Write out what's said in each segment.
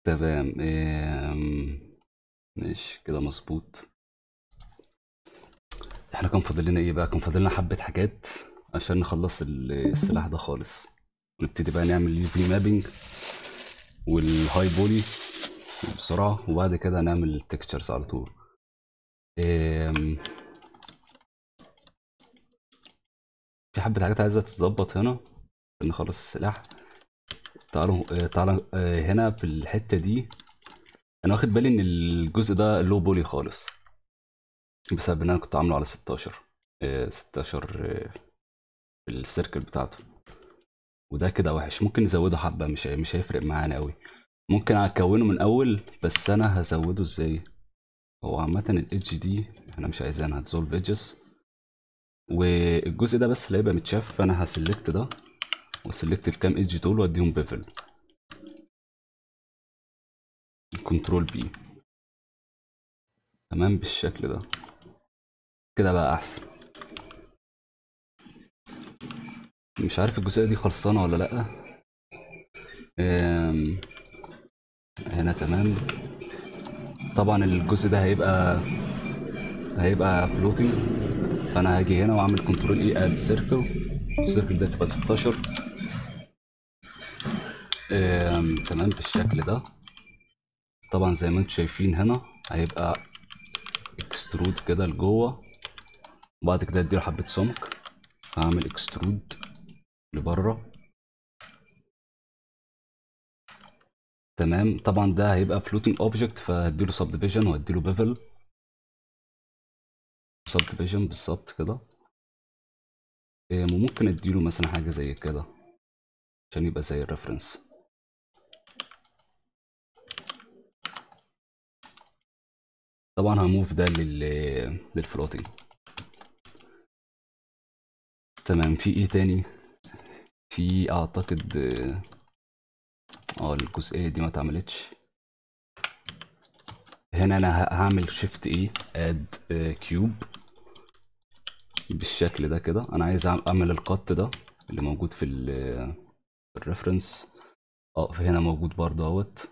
تمام إيه... ماشي كده مظبوط احنا كان فاضل لنا ايه بقى كان فاضل لنا حبة حاجات عشان نخلص ال- السلاح ده خالص ونبتدي بقى نعمل اليوفي مابينج والهاي بولي بسرعة وبعد كده نعمل التكتشرز على طول إيه... في حبة حاجات عايزة تتظبط هنا عشان نخلص السلاح تعالوا آه، تعالوا آه، هنا في الحتة دي انا واخد بالي ان الجزء ده لو بولي خالص بسبب ان انا كنت عامله على 16 آه، 16 آه، في السيركل بتاعته وده كده وحش ممكن نزوده حبة مش هي- مش هيفرق معانا قوي ممكن اكونه من اول بس انا هزوده ازاي هو عامة الايدج دي احنا مش عايزينها تزولف ايدجز والجزء ده بس اللي هيبقى متشاف فانا هسلكت ده وسلكت الكام ايدج دول واديهم بيفل كنترول بي تمام بالشكل ده كده بقى احسن مش عارف الجزئية دي خلصانة ولا لأ أم، هنا تمام طبعا الجزء ده هيبقى هيبقى فلوتنج فانا هاجي هنا واعمل كنترول اي اد سيركل السيركل ده تبقى 16 أم، تمام بالشكل ده طبعا زي ما انتم شايفين هنا هيبقى اكسترود كده لجوه وبعد كده اديله حبة سمك هعمل اكسترود لبره تمام طبعا ده هيبقى فلوتنج اوبجكت فهديله سب ديفيجن وهديله بيفل سب ديفيجن بالظبط كده إيه، وممكن اديله مثلا حاجة زي كده عشان يبقى زي الريفرنس طبعا هموف ده لل للفلوتنج تمام في ايه تاني في اعتقد اه الجزئية دي ما اتعملتش هنا انا ه- هعمل شيفت ايه اد كيوب بالشكل ده كده انا عايز أعم- اعمل القط ده اللي موجود في ال- في الريفرنس اه في هنا موجود برضه اهوت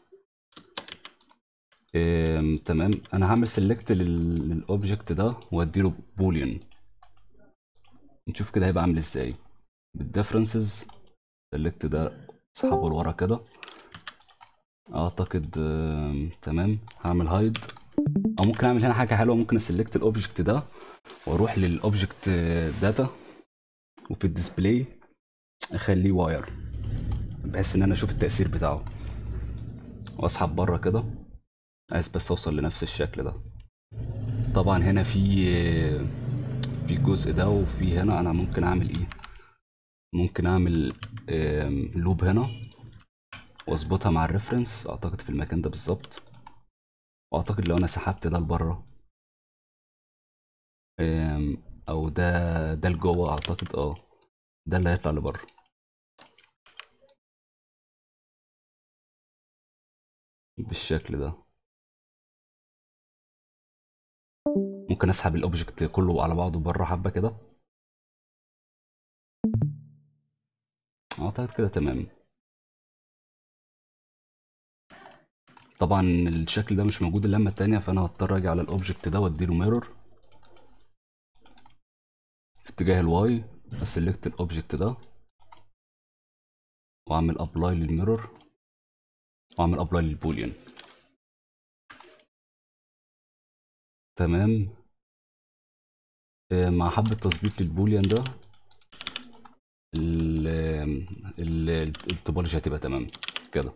آم، تمام انا هعمل سيلكت للاوبجكت ده واديله بوليان نشوف كده هيبقى عامل ازاي بالديفرنسز سيلكت ده اسحبه لورا كده اعتقد آم، تمام هعمل هايد او ممكن اعمل هنا حاجه حلوه ممكن اسلكت الاوبجكت ده واروح للاوبجكت داتا وفي الديسبلاي اخليه واير بحيث ان انا اشوف التاثير بتاعه واسحب بره كده عايز بس اوصل لنفس الشكل ده طبعا هنا في في الجزء ده وفي هنا انا ممكن اعمل ايه ممكن اعمل آم، لوب هنا واظبطها مع الريفرنس اعتقد في المكان ده بالظبط واعتقد لو انا سحبت ده لبره آم، او ده ده لجوه اعتقد اه ده اللي هيطلع لبره بالشكل ده ممكن اسحب الاوبجكت كله على بعضه بره حبه كده اعتقد كده تمام طبعا الشكل ده مش موجود اللمه التانية فانا هضطر اجي على الاوبجكت ده واديله ميرور في اتجاه الواي اسلكت الاوبجكت ده واعمل ابلاي للميرور واعمل ابلاي للبوليان تمام آه، مع حبة تظبيط للبوليان ده ال ال التوبولوجي هتبقى تمام كده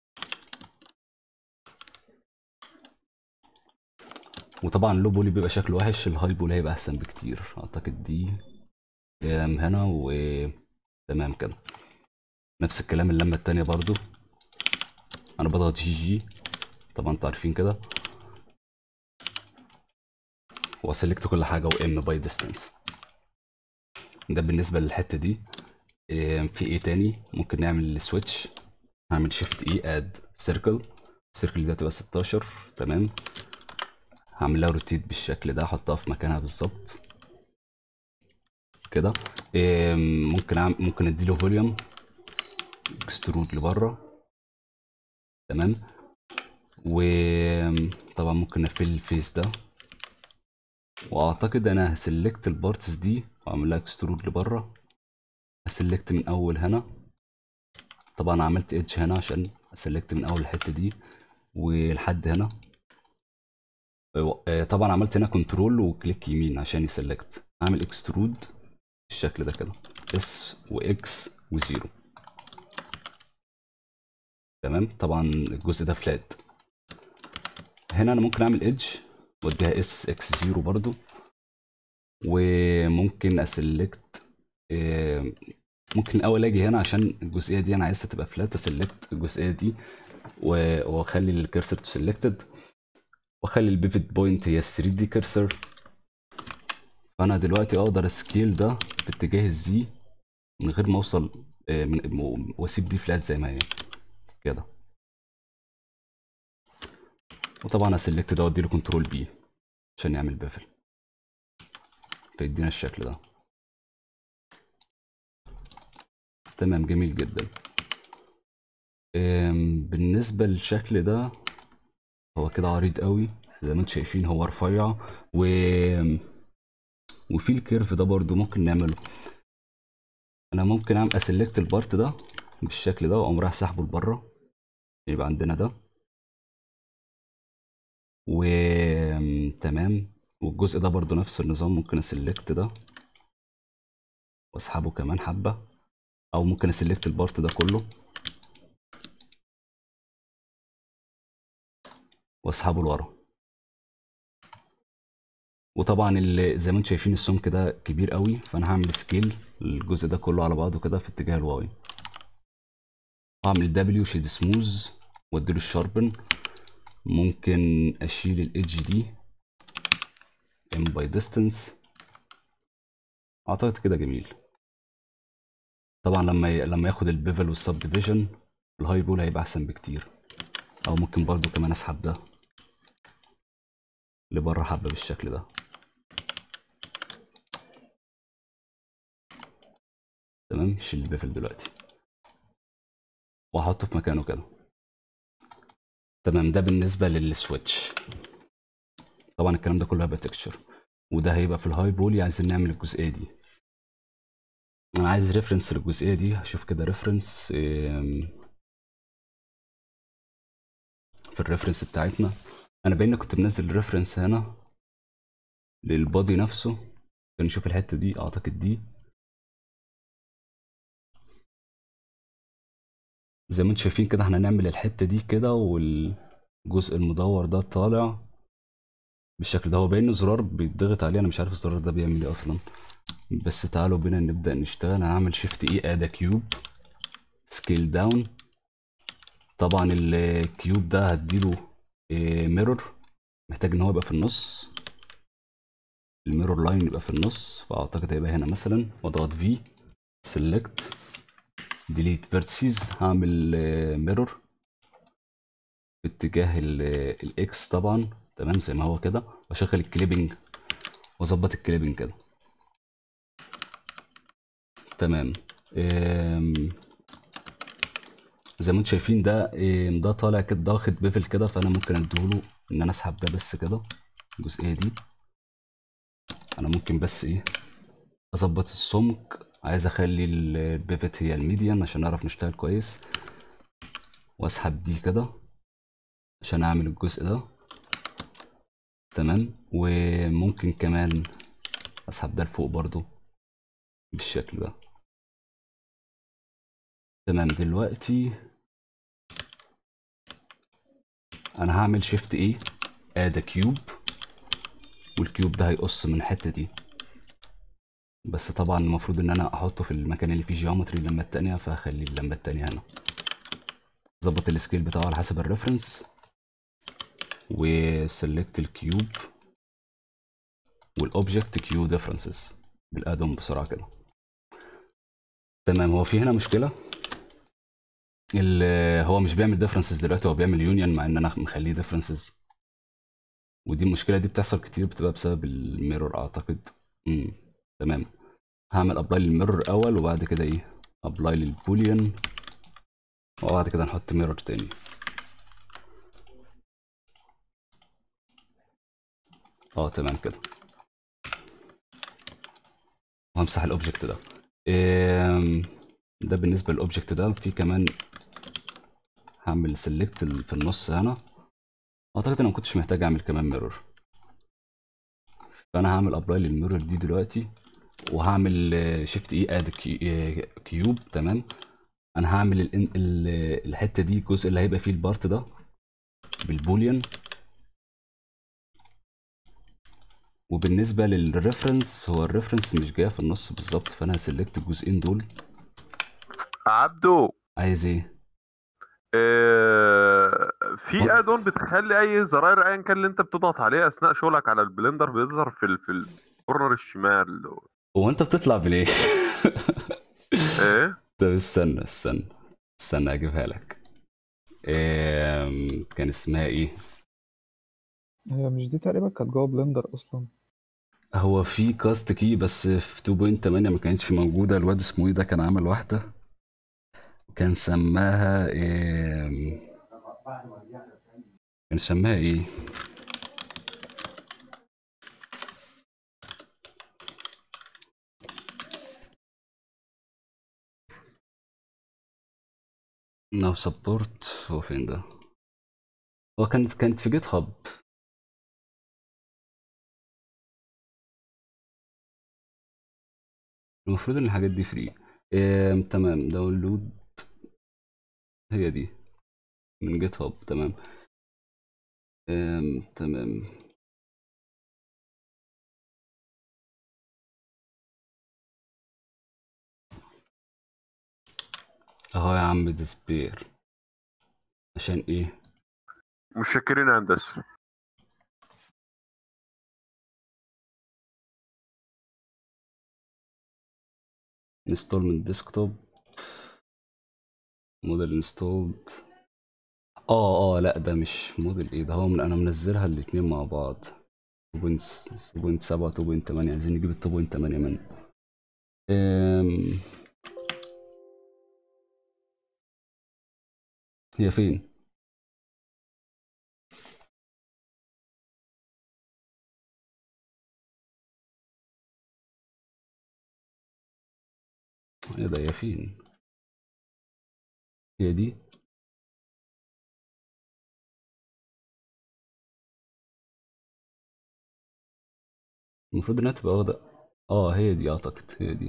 وطبعا اللو بولي بيبقى شكله وحش الهاي بولي هيبقى احسن بكتير اعتقد دي آم، هنا و تمام كده نفس الكلام اللمة التانية برضو انا بضغط جي جي طبعا انتوا عارفين كده واسلكت كل حاجة وام باي ديستانس ده بالنسبة للحتة دي إيه، في ايه تاني ممكن نعمل سويتش هعمل شيفت اي اد سيركل السيركل دي تبقى 16 تمام هعمل لها روتيت بالشكل ده احطها في مكانها بالظبط كده إيه، ممكن أعمل ممكن اديله فوليوم اكسترود لبره تمام وطبعا ممكن نفل الفيس ده واعتقد انا هسلكت البارتس دي واعمل لها اكسترود لبره هسلكت من اول هنا طبعا عملت ايدج هنا عشان اسلكت من اول الحته دي ولحد هنا آه، طبعا عملت هنا كنترول وكليك يمين عشان يسلكت اعمل اكسترود بالشكل ده كده اس واكس وزيرو تمام طبعا الجزء ده فلات هنا انا ممكن اعمل ايدج واديها اس اكس زيرو برضو وممكن اسلكت آه، ممكن الاول اجي هنا عشان الجزئيه دي انا عايزها تبقى فلات اسلكت الجزئيه دي و- واخلي الكرسر تو سيلكتد واخلي البيفت بوينت هي 3 دي كرسر فانا دلوقتي اقدر اسكيل ده باتجاه الزي من غير ما اوصل آه، من م- واسيب دي فلات زي ما هي كده وطبعا اسلكت ده واديله كنترول بي عشان يعمل بيفل فيدينا الشكل ده تمام جميل جدا آم، بالنسبة للشكل ده هو كده عريض قوي زي ما انتم شايفين هو رفيع و وفي الكيرف ده برضو ممكن نعمله انا ممكن اعمل اسلكت البارت ده بالشكل ده واقوم رايح سحبه لبره يبقى عندنا ده و تمام والجزء ده برضو نفس النظام ممكن اسلكت ده واسحبه كمان حبة او ممكن اسلكت البارت ده كله واسحبه لورا وطبعا اللي زي ما انتم شايفين السمك ده كبير قوي فانا هعمل سكيل الجزء ده كله على بعضه كده في اتجاه الواي هعمل دبليو شيد سموز واديله الشاربن ممكن اشيل الايدج دي ام باي ديستنس اعتقد كده جميل طبعا لما ي... لما ياخد البيفل والسب ديفيجن الهاي بول هيبقى احسن بكتير او ممكن برضو كمان اسحب ده لبره حبه بالشكل ده تمام شيل البيفل دلوقتي واحطه في مكانه كده تمام ده بالنسبه للسويتش طبعا الكلام ده كله هيبقى تكتشر وده هيبقى في الهاي بولي عايزين نعمل الجزئيه دي انا عايز ريفرنس للجزئيه دي هشوف كده ريفرنس في الريفرنس بتاعتنا انا باين كنت منزل الريفرنس هنا للبادي نفسه عشان نشوف الحته دي اعتقد دي زي ما انتم شايفين كده احنا هنعمل الحته دي كده والجزء المدور ده طالع بالشكل ده هو باين زرار بيتضغط عليه انا مش عارف الزرار ده بيعمل ايه اصلا بس تعالوا بينا نبدا نشتغل هنعمل شيفت اي ادا كيوب سكيل داون طبعا الكيوب ده هديله ميرور محتاج ان هو يبقى في النص الميرور لاين يبقى في النص فاعتقد هيبقى هنا مثلا واضغط في سيلكت ديليت فيرتسيز هعمل ميرور في اتجاه الاكس طبعا تمام زي ما هو كده واشغل الكليبنج واظبط الكليبنج كده تمام أم، زي ما انتم شايفين ده أم، ده طالع كده ده واخد بيفل كده فانا ممكن اديهوله ان انا اسحب ده بس كده الجزئيه دي انا ممكن بس ايه اظبط السمك عايز اخلي البيفت هي الميديان عشان نعرف نشتغل كويس واسحب دي كده عشان اعمل الجزء ده تمام وممكن كمان اسحب ده لفوق برضو بالشكل ده تمام دلوقتي انا هعمل شيفت ايه اد كيوب والكيوب ده هيقص من الحته دي بس طبعا المفروض ان انا احطه في المكان اللي فيه جيومتري اللمبه التانية فهخلي اللمبه التانية هنا ظبط السكيل بتاعه على حسب الريفرنس وسلكت الكيوب والاوبجكت كيو ديفرنسز بالادوم بسرعه كده تمام هو في هنا مشكله ال- هو مش بيعمل ديفرنسز دلوقتي هو بيعمل يونيون مع ان انا مخليه ديفرنسز ودي المشكله دي بتحصل كتير بتبقى بسبب الميرور اعتقد امم تمام هعمل ابلاي للميرور الاول وبعد كده ايه ابلاي للبوليان وبعد كده نحط ميرور تاني اه تمام كده وهمسح الاوبجكت ده إيه ده بالنسبه للاوبجكت ده في كمان هعمل سيلكت في النص هنا اعتقد انا ما كنتش محتاج اعمل كمان ميرور فانا هعمل ابلاي للميرور دي دلوقتي وهعمل شيفت اي اد كيوب تمام انا هعمل ال ال الحته دي الجزء اللي هيبقى فيه البارت ده بالبوليان وبالنسبه للريفرنس هو الريفرنس مش جايه في النص بالظبط فانا هسلكت الجزئين دول عبدو عايز ايه آه، في ادون بتخلي اي زراير ايا كان اللي انت بتضغط عليه اثناء شغلك على البلندر بيظهر في ال- في الكورنر الشمال هو انت بتطلع بالايه ايه طب استنى استنى استنى اجيبها لك إيه كان اسمها ايه هي مش دي تقريبا كانت جوه بلندر اصلا هو في كاست كي بس في 2.8 ما كانتش موجودة الواد اسمه ايه ده كان عامل واحدة كان سماها إيه كان سماها ايه نو سبورت هو فين ده هو كانت كانت في جيت هاب المفروض ان الحاجات دي فري إيه تمام داونلود هي دي من جيت هاب تمام إيه تمام اهو يا عم ديسبير عشان ايه متشكرين يا هندسه انستول من ديسكتوب موديل انستولد اه اه لا ده مش موديل ايه ده هو من انا منزلها الاتنين مع بعض 2.7 2.8 عايزين نجيب ال 2.8 منه أم... هي فين ايه ده هي فين هي دي المفروض انها تبقى واخدة اه هي دي اعتقد هي دي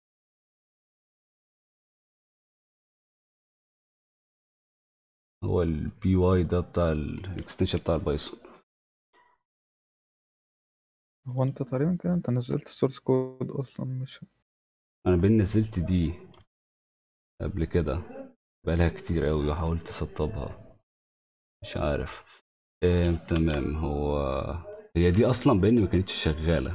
هو البي واي ده بتاع الاكستنشن بتاع البايثون هو انت تقريبا كده انت نزلت السورس كود اصلا مش انا بين نزلت دي قبل كده بقالها كتير قوي وحاولت اسطبها مش عارف إيه تمام هو هي دي اصلا باني ما كانتش شغاله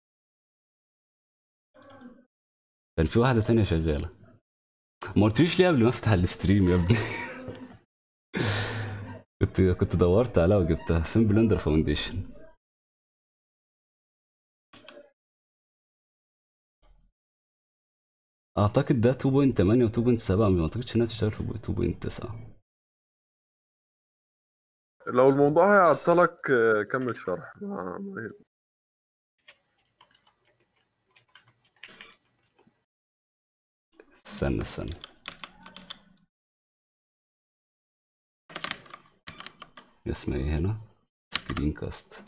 كان في واحده تانية شغاله ما قلتليش ليه قبل ما افتح الستريم يا ابني كنت كنت دورت عليها وجبتها فين بلندر فاونديشن اعتقد ده 2.8 و 2.7 ما اعتقدش انها تشتغل في 2.9 لو الموضوع هيعطلك آه، كمل شرح آه، ما هي- استنى استنى اسمها ايه هنا سكرين كاست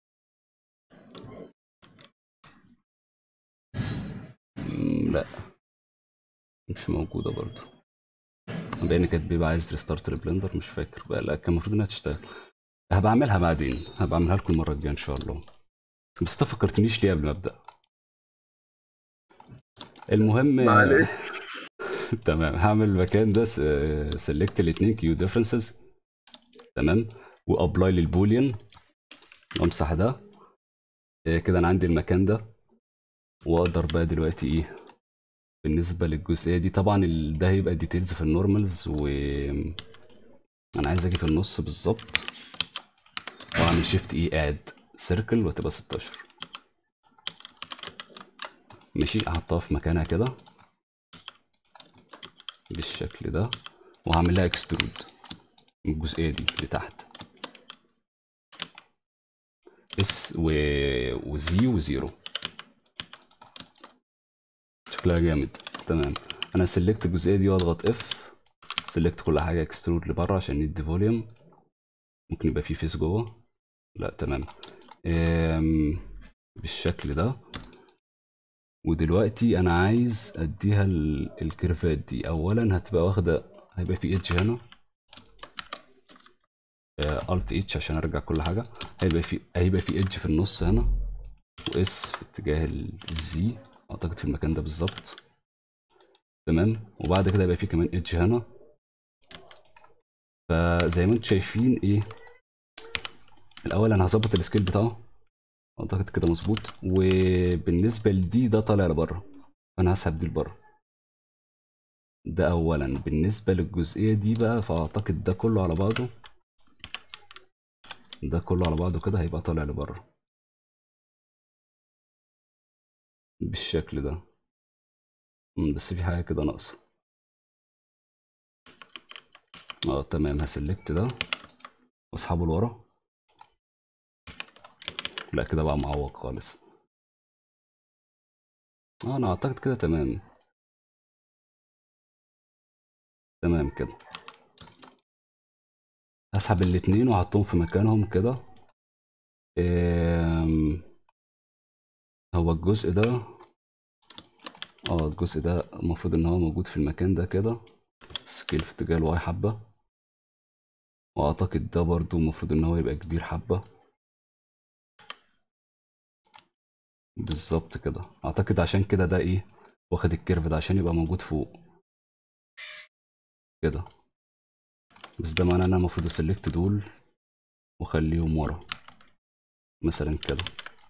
مم، لا مش موجودة برضو بان كانت بيبقى عايز ريستارت البلندر مش فاكر بقى لا كان المفروض انها تشتغل هبقى اعملها بعدين هبقى اعملها لكم المرة الجاية ان شاء الله بس انت فكرتنيش ليه قبل ما ابدا المهم معلش تمام هعمل المكان ده سيلكت الاثنين كيو ديفرنسز تمام وابلاي للبوليان وامسح ده إيه كده انا عندي المكان ده واقدر بقى دلوقتي ايه بالنسبه للجزئيه دي طبعا ال- ده هيبقى ديتيلز في النورمالز و انا عايز اجي في النص بالظبط واعمل شيفت اي اد سيركل وتبقى 16 ماشي احطها في مكانها كده بالشكل ده وهعمل لها اكسترود الجزئيه دي لتحت اس و... وزي وزيرو شكلها جامد تمام انا سلكت الجزئيه دي واضغط اف سلكت كل حاجه اكسترود لبره عشان ندي فوليوم ممكن يبقى فيه فيس جوه لا تمام أم... بالشكل ده ودلوقتي انا عايز اديها ال- الكيرفات دي اولا هتبقى واخده هيبقى في اتش هنا الت اتش عشان ارجع كل حاجه هيبقى في هيبقى في اتش في النص هنا واس في اتجاه الزي اعتقد في المكان ده بالظبط تمام وبعد كده يبقى في كمان اتش هنا فزي ما انتم شايفين ايه الاول انا هظبط السكيل بتاعه اعتقد كده مظبوط وبالنسبه لدي ده طالع لبره فانا هسحب دي لبره ده اولا بالنسبه للجزئيه دي بقى فاعتقد ده كله على بعضه ده كله على بعضه كده هيبقى طالع لبره بالشكل ده مم، بس في حاجه كده ناقصه اه تمام هسلكت ده واسحبه لورا لا كده بقى معوق خالص اه انا اعتقد كده تمام تمام كده هسحب الاتنين واحطهم في مكانهم كده آم، هو الجزء ده اه الجزء ده المفروض ان هو موجود في المكان ده كده سكيل في اتجاه الواي حبة واعتقد ده برضو المفروض ان هو يبقى كبير حبة بالظبط كده اعتقد عشان كده ده ايه واخد الكيرف ده عشان يبقى موجود فوق كده بس ده معناه ان انا المفروض اسلكت دول واخليهم ورا مثلا كده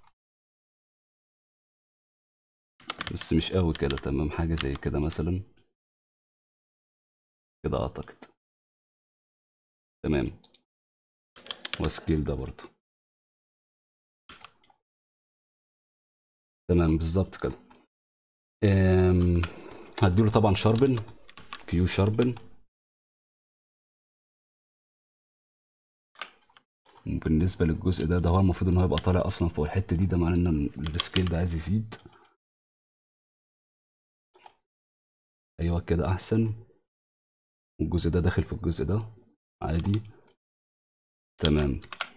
بس مش قوي كده تمام حاجة زي كده مثلا كده اعتقد تمام وسكيل ده برضو تمام بالظبط كده أم، هديله طبعا شاربن كيو شاربن بالنسبة للجزء ده ده هو المفروض ان هو يبقى طالع اصلا فوق الحتة دي ده معناه ان السكيل ده عايز يزيد ايوه كده احسن والجزء ده داخل في الجزء ده عادي تمام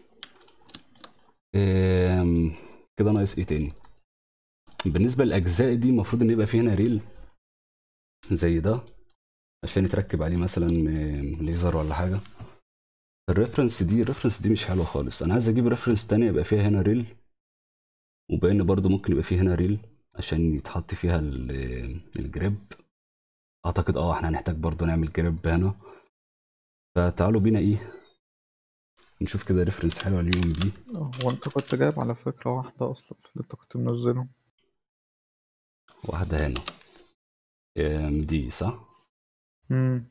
أم، كده ناقص ايه تاني بالنسبة للأجزاء دي المفروض إن يبقى في هنا ريل زي ده عشان يتركب عليه مثلا آم، ليزر ولا حاجة الريفرنس دي الريفرنس دي مش حلوة خالص أنا عايز أجيب ريفرنس تانية يبقى فيها هنا ريل وبين برضو ممكن يبقى فيه هنا ريل عشان يتحط فيها ال- الجريب أعتقد اه احنا هنحتاج برضو نعمل جريب هنا فتعالوا بينا ايه نشوف كده ريفرنس حلوة اليوم دي هو انت كنت جايب على فكرة واحدة اصلا في اللي انت كنت منزلهم واحدة هنا آم، دي صح؟ امم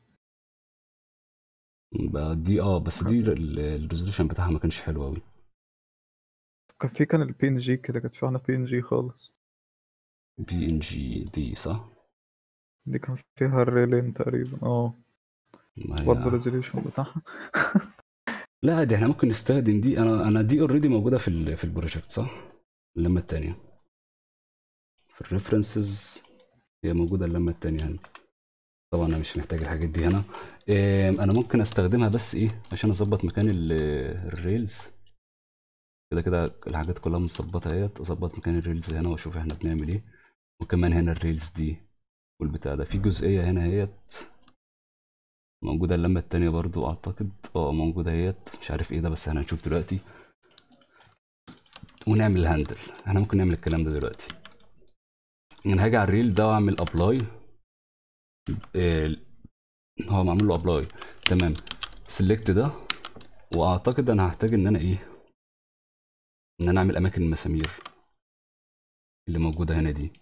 بقى دي اه بس دي الريزولوشن بتاعها ما كانش حلو قوي كان في كان البي ان جي كده كانت في واحدة بي ان جي خالص بي ان جي دي صح دي كان فيها الريلين تقريبا اه ما هي- برضه الريزوليوشن بتاعها لا دي احنا ممكن نستخدم دي انا انا دي اوريدي موجوده في ال في البروجكت صح اللمه التانية في الريفرنسز هي موجوده اللمه التانية هنا طبعا انا مش محتاج الحاجات دي هنا إيه انا ممكن استخدمها بس ايه عشان اظبط مكان ال- الريلز كده كده الحاجات كلها متظبطه اهيت اظبط مكان الريلز هنا واشوف احنا بنعمل ايه وكمان هنا الريلز دي والبتاع ده في جزئيه هنا اهيت موجودة اللمة التانية برضو أعتقد اه موجودة اهيت مش عارف ايه ده بس احنا هنشوف دلوقتي ونعمل الهاندل احنا ممكن نعمل الكلام ده دلوقتي انا هاجي على الريل ده واعمل ابلاي هو معمول له ابلاي تمام سلكت ده واعتقد انا هحتاج ان انا ايه ان انا اعمل اماكن المسامير اللي موجودة هنا دي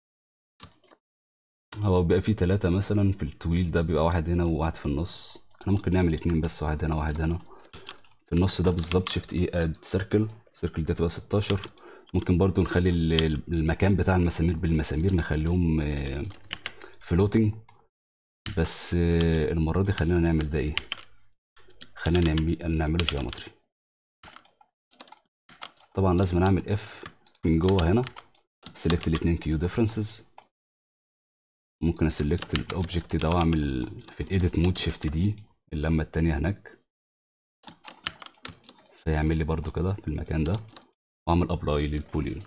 هو بيبقى فيه تلاتة مثلا في الطويل ده بيبقى واحد هنا وواحد في النص احنا ممكن نعمل اتنين بس واحد هنا واحد هنا في النص ده بالظبط شفت ايه اد سيركل سيركل ده تبقى 16 ممكن برضو نخلي ال- المكان بتاع المسامير بالمسامير نخليهم فلوتنج بس آه، المرة دي خلينا نعمل ده ايه خلينا نعمل نعمله جيومتري طبعا لازم نعمل اف من جوه هنا سيلكت الاتنين كيو ديفرنسز ممكن اسلكت الاوبجكت ده واعمل في الايديت مود شيفت دي اللمه التانية هناك فيعمل لي برضو كده في المكان ده واعمل ابلاي للبولين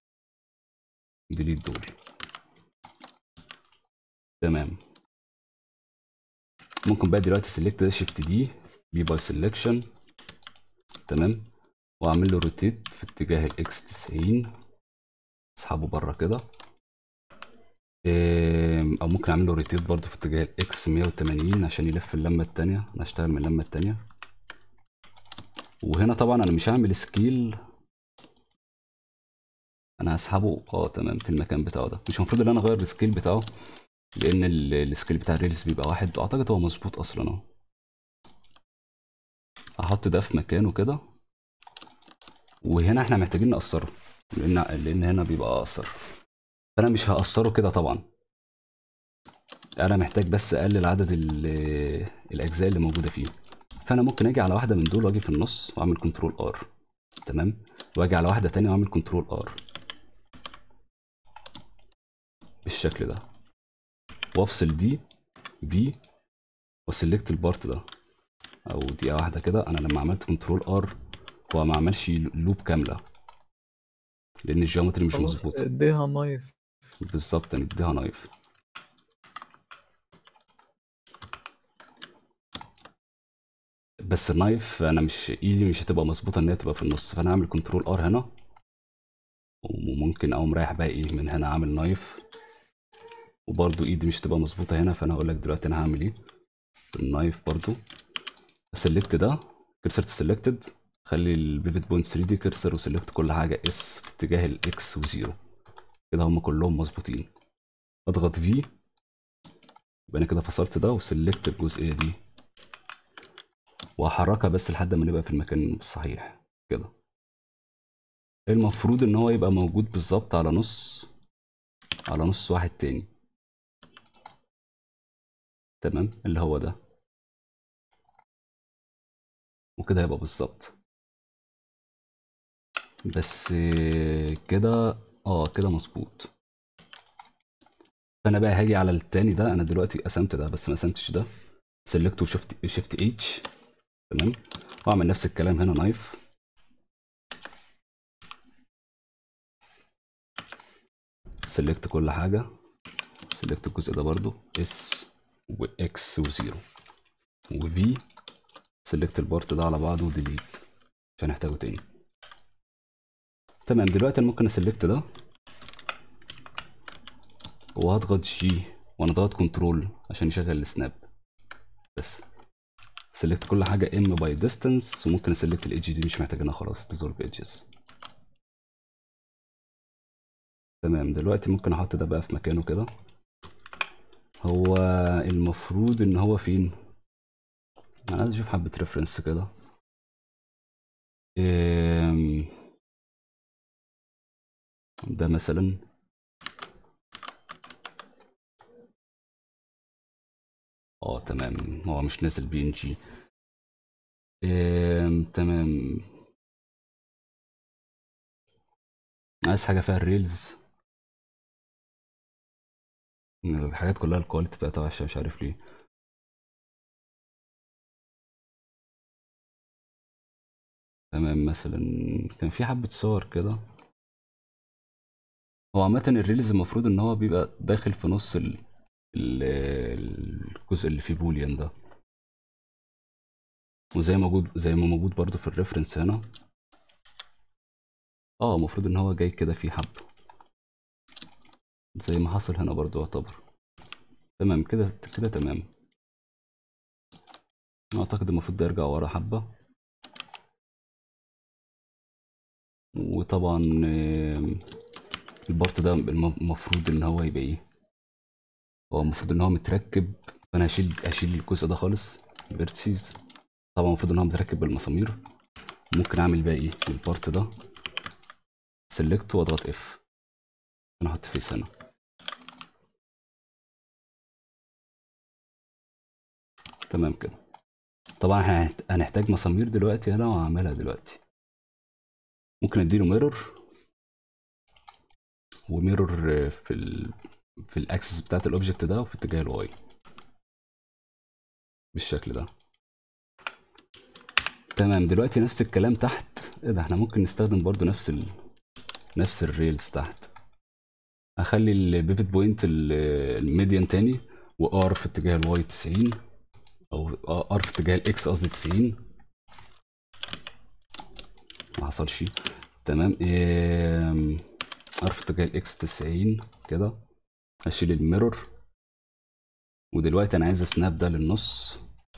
ديليت دول تمام ممكن بقى دلوقتي سيلكت ده شيفت دي بي باي سيلكشن تمام واعمل له روتيت في اتجاه الاكس 90 اسحبه بره كده إيه، او ممكن اعمل له روتيت برضه في اتجاه الاكس 180 عشان يلف اللمه التانية انا هشتغل من اللمه التانية وهنا طبعا انا مش هعمل سكيل انا هسحبه اه تمام في المكان بتاعه ده مش المفروض ان انا اغير السكيل بتاعه لان ال- السكيل بتاع الريلز بيبقى واحد اعتقد هو مظبوط اصلا اهو هحط ده في مكانه كده وهنا احنا محتاجين نقصره لان لان هنا بيبقى اقصر فانا مش هقصره كده طبعا انا محتاج بس اقلل عدد ال- الاجزاء اللي موجوده فيه فانا ممكن اجي على واحده من دول واجي في النص واعمل كنترول ار تمام واجي على واحده تانية واعمل كنترول ار بالشكل ده وافصل دي بي وسلكت البارت ده او دقيقه واحده كده انا لما عملت كنترول ار هو ما عملش لوب كامله لان الجيومتري مش خلاص مظبوطه اديها نايف بالظبط نديها نايف بس النايف انا مش ايدي مش هتبقى مظبوطه ان هي تبقى في النص فانا هعمل كنترول ار هنا وممكن اقوم رايح بقى ايه من هنا عامل نايف وبرضو ايدي مش هتبقى مظبوطه هنا فانا هقول لك دلوقتي انا هعمل ايه النايف برضو سلكت ده كرسرت سيلكتد خلي البيفت بوينت 3 دي كرسر وسلكت كل حاجه اس في اتجاه الاكس وزيرو كده هم كلهم مظبوطين اضغط في يبقى انا كده فصلت ده وسلكت الجزئيه دي وهحركها بس لحد ما نبقى في المكان الصحيح كده المفروض ان هو يبقى موجود بالظبط على نص على نص واحد تاني تمام اللي هو ده وكده هيبقى بالظبط بس آه، كده اه كده مظبوط فانا بقى هاجي على التاني ده انا دلوقتي قسمت ده بس ما قسمتش ده سلكت وشفت شيفت اتش تمام واعمل نفس الكلام هنا نايف سلكت كل حاجة سلكت الجزء ده برضو اس واكس وزيرو وفي سلكت البارت ده على بعضه وديليت مش هنحتاجه تاني تمام دلوقتي انا ممكن اسلكت ده وهضغط جي وانا ضغط كنترول عشان يشغل السناب بس سلكت كل حاجه ام باي ديستانس وممكن اسلكت الايدج دي مش محتاجينها خلاص ديزولف ايدجز تمام دلوقتي ممكن احط ده بقى في مكانه كده هو المفروض ان هو فين انا عايز اشوف حبه ريفرنس كده إم، ده مثلا اه تمام هو مش نازل بي ان جي تمام عايز حاجه فيها الريلز الحاجات كلها الكواليتي بتاعتها وحشه مش عارف ليه تمام مثلا كان في حبه صور كده هو عامة الريلز المفروض ان هو بيبقى داخل في نص ال... ال... الجزء اللي فيه بوليان ده وزي ما موجود زي ما موجود برضو في الريفرنس هنا اه المفروض ان هو جاي كده فيه حبة زي ما حصل هنا برضو يعتبر تمام كده كده تمام اعتقد المفروض ده يرجع ورا حبة وطبعا آم، البارت ده الم- المفروض ان هو يبقى ايه هو المفروض ان هو متركب فانا هشيل هشيل الجزء ده خالص الفيرتسيز طبعا المفروض ان هو متركب بالمسامير ممكن اعمل بقى ايه البارت ده سلكت واضغط اف انا احط فيس هنا تمام كده طبعا هنحت- هنحتاج مسامير دلوقتي هنا وهعملها دلوقتي ممكن اديله ميرور وميرور في ال في الاكسس بتاعت الاوبجكت ده وفي اتجاه الواي بالشكل ده تمام دلوقتي نفس الكلام تحت ايه ده احنا ممكن نستخدم برضو نفس ال... نفس الريلز تحت اخلي البيفت بوينت الميديان تاني وار في اتجاه الواي 90 او ار في اتجاه الاكس قصدي 90 ما حصلش تمام إيه... ار في اتجاه الاكس 90 كده هشيل الميرور ودلوقتي انا عايز اسناب ده للنص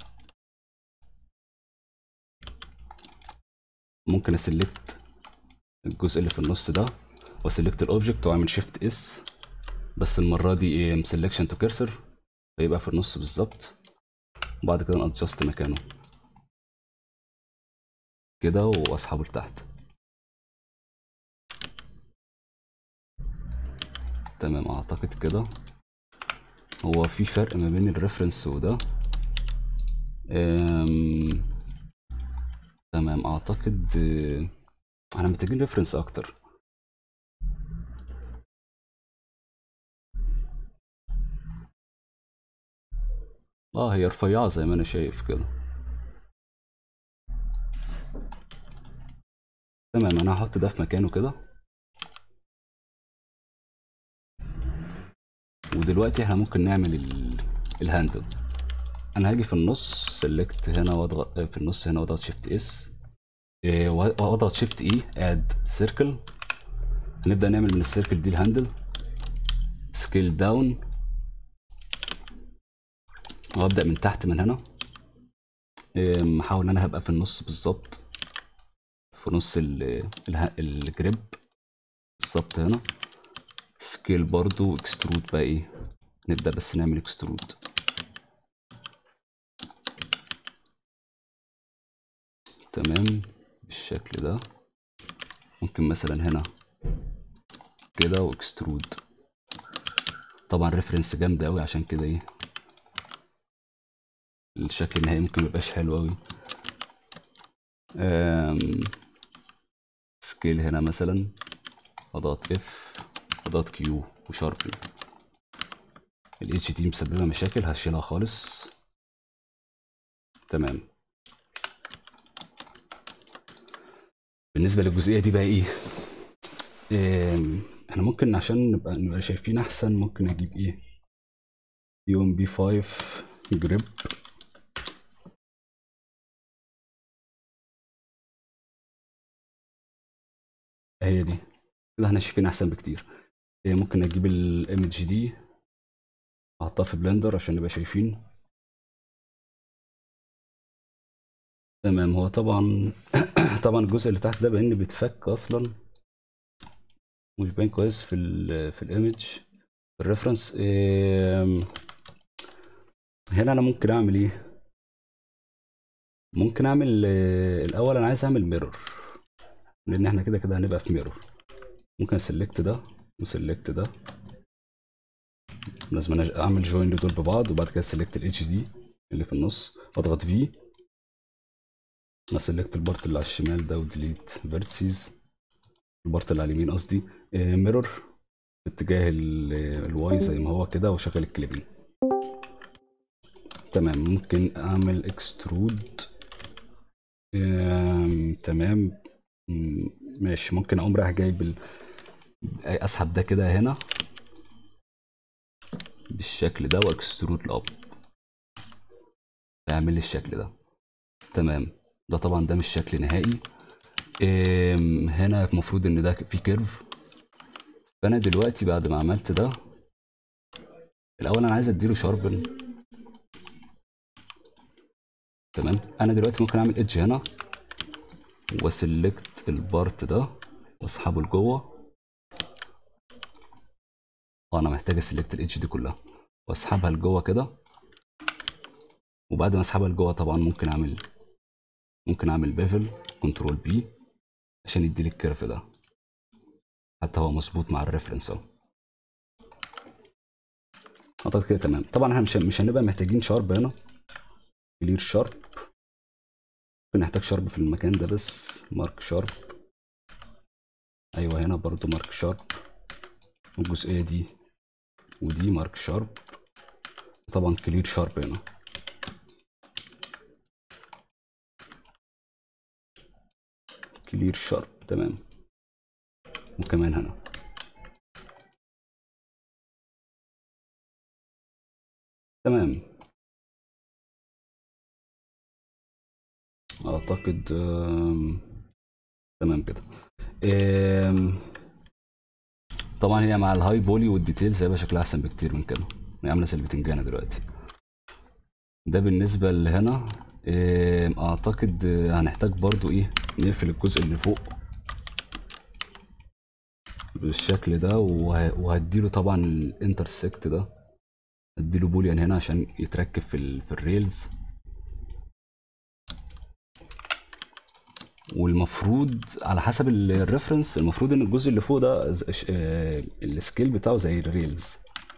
ممكن اسلكت الجزء اللي في النص ده واسلكت الاوبجكت واعمل شيفت اس بس المره دي ايه مسلكشن تو كيرسر فيبقى في النص بالظبط وبعد كده نادجست مكانه كده واسحبه لتحت تمام اعتقد كده هو في فرق ما بين الريفرنس وده أم... تمام اعتقد آه، احنا محتاجين ريفرنس اكتر اه هي رفيعة زي ما انا شايف كده تمام انا هحط ده في مكانه كده ودلوقتي احنا ممكن نعمل ال... الهاندل انا هاجي في النص سيلكت هنا واضغط في النص هنا واضغط شيفت اس واضغط شيفت اي اد سيركل هنبدا نعمل من السيركل دي الهاندل سكيل داون وابدا من تحت من هنا إيه، احاول ان انا هبقى في النص بالظبط في نص ال اله- الجريب بالظبط هنا سكيل برضو اكسترود بقى ايه نبدا بس نعمل اكسترود تمام بالشكل ده ممكن مثلا هنا كده واكسترود طبعا ريفرنس جامده قوي عشان كده ايه الشكل النهائي ممكن ميبقاش حلو قوي سكيل هنا مثلا اضغط اف اضغط كيو وشاربن الاتش دي مسببه مشاكل هشيلها خالص تمام بالنسبه للجزئيه دي بقى ايه آم، احنا ممكن عشان نبقى نبقى شايفين احسن ممكن اجيب ايه يوم بي 5 جريب هي دي كده احنا شايفين احسن بكتير إيه ممكن اجيب الايمج دي احطها في بلندر عشان نبقى شايفين تمام هو طبعا طبعا الجزء اللي تحت ده باين بيتفك اصلا مش باين كويس في ال في الايمج في الريفرنس إيه هنا انا ممكن اعمل ايه ممكن اعمل آه، الاول انا عايز اعمل ميرور لان احنا كده كده هنبقى في ميرور ممكن اسلكت ده وسلكت ده لازم أنا اعمل جوين لدول ببعض وبعد كده سلكت الاتش دي اللي في النص واضغط في انا سلكت البارت اللي على الشمال ده وديليت فيرتسيز البارت اللي على اليمين قصدي ميرور في اتجاه الواي زي ما هو كده وشغل الكليبين تمام ممكن اعمل اكسترود تمام مم، ماشي ممكن اقوم رايح جايب ال... اسحب ده كده هنا بالشكل ده واكسترود الاب اعمل لي الشكل ده تمام ده طبعا ده مش شكل نهائي إم، هنا المفروض ان ده في كيرف فانا دلوقتي بعد ما عملت ده الاول انا عايز اديله شاربن تمام انا دلوقتي ممكن اعمل ايدج هنا واسلكت البارت ده واسحبه لجوه اه انا محتاج اسلكت الاتش دي كلها واسحبها لجوه كده وبعد ما اسحبها لجوه طبعا ممكن اعمل ممكن اعمل بيفل كنترول بي عشان يديلي الكيرف ده حتى هو مظبوط مع الريفرنس اهو اعتقد كده تمام طبعا احنا مش مش هنبقى محتاجين شارب هنا كلير شارب ممكن نحتاج شارب في المكان ده بس مارك شارب ايوه هنا برضو مارك شارب والجزئيه دي ودي مارك شارب طبعا كلير شارب هنا كلير شارب تمام وكمان هنا تمام اعتقد آم، تمام كده آم، طبعا هي مع الهاي بولي والديتيلز هيبقى شكلها احسن بكتير من كده هي عامله زي البتنجانه دلوقتي ده بالنسبه لهنا آم، اعتقد آه، هنحتاج برضو ايه نقفل الجزء اللي فوق بالشكل ده وه- وهديله طبعا الانترسكت ده اديله بوليان هنا عشان يتركب في ال في الريلز والمفروض على حسب ال- الريفرنس المفروض ان الجزء اللي فوق ده ز- ش- آه، السكيل بتاعه زي الريلز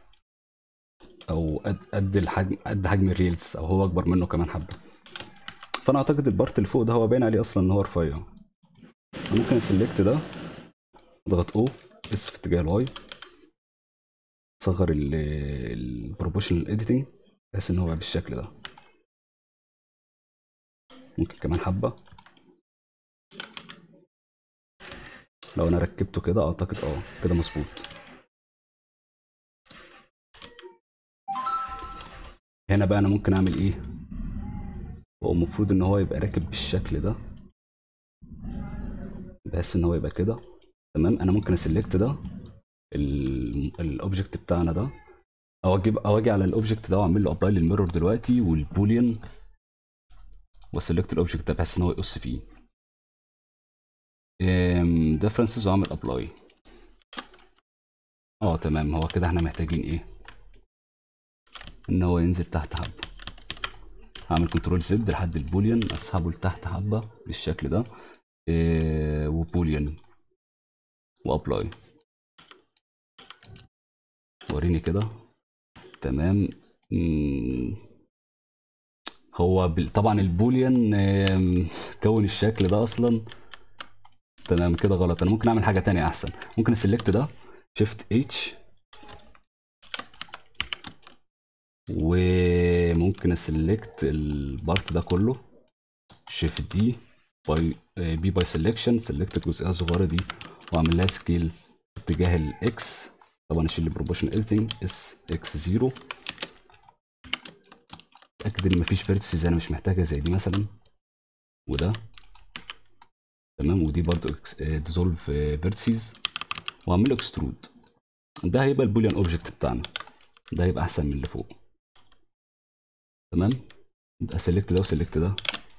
او قد قد الحجم قد حجم الريلز او هو اكبر منه كمان حبه فانا اعتقد البارت اللي فوق ده هو باين عليه اصلا ان هو رفيع أنا ممكن اسلكت ده اضغط او اس في اتجاه الواي صغر البروبوشنال اديتنج بحيث ان هو يبقى بالشكل ده ممكن كمان حبه لو انا ركبته كده اعتقد اه كده مظبوط هنا بقى انا ممكن اعمل ايه هو المفروض ان هو يبقى راكب بالشكل ده بحيث ان هو يبقى كده تمام انا ممكن اسلكت ده الاوبجكت بتاعنا ده او اجيب او اجي على الاوبجكت ده واعمل له ابلاي للميرور دلوقتي والبوليان واسلكت الاوبجكت ده بحيث ان هو يقص فيه ديفرنسز واعمل ابلاي اه تمام هو كده احنا محتاجين ايه ان هو ينزل تحت حبه هعمل كنترول زد لحد البوليان اسحبه لتحت حبه بالشكل ده إيه وبوليان وابلاي وريني كده تمام مم. هو بال- طبعا البوليان آم، كون الشكل ده اصلا تمام كده غلط انا ممكن اعمل حاجه تانية احسن ممكن اسلكت ده شيفت اتش وممكن اسلكت البارت ده كله شيفت دي باي بي باي سelection سلكت الجزئيه الصغيره دي واعمل لها سكيل اتجاه الاكس طبعا اشيل البروبوشن اديتنج اس اكس 0 اتاكد ان مفيش فيرتسز انا مش محتاجها زي دي مثلا وده تمام ودي برضو ديزولف فيرتسز واعمل له اكسترود ده هيبقى البوليان اوبجكت بتاعنا ده هيبقى احسن من اللي فوق تمام اسلكت ده وسلكت ده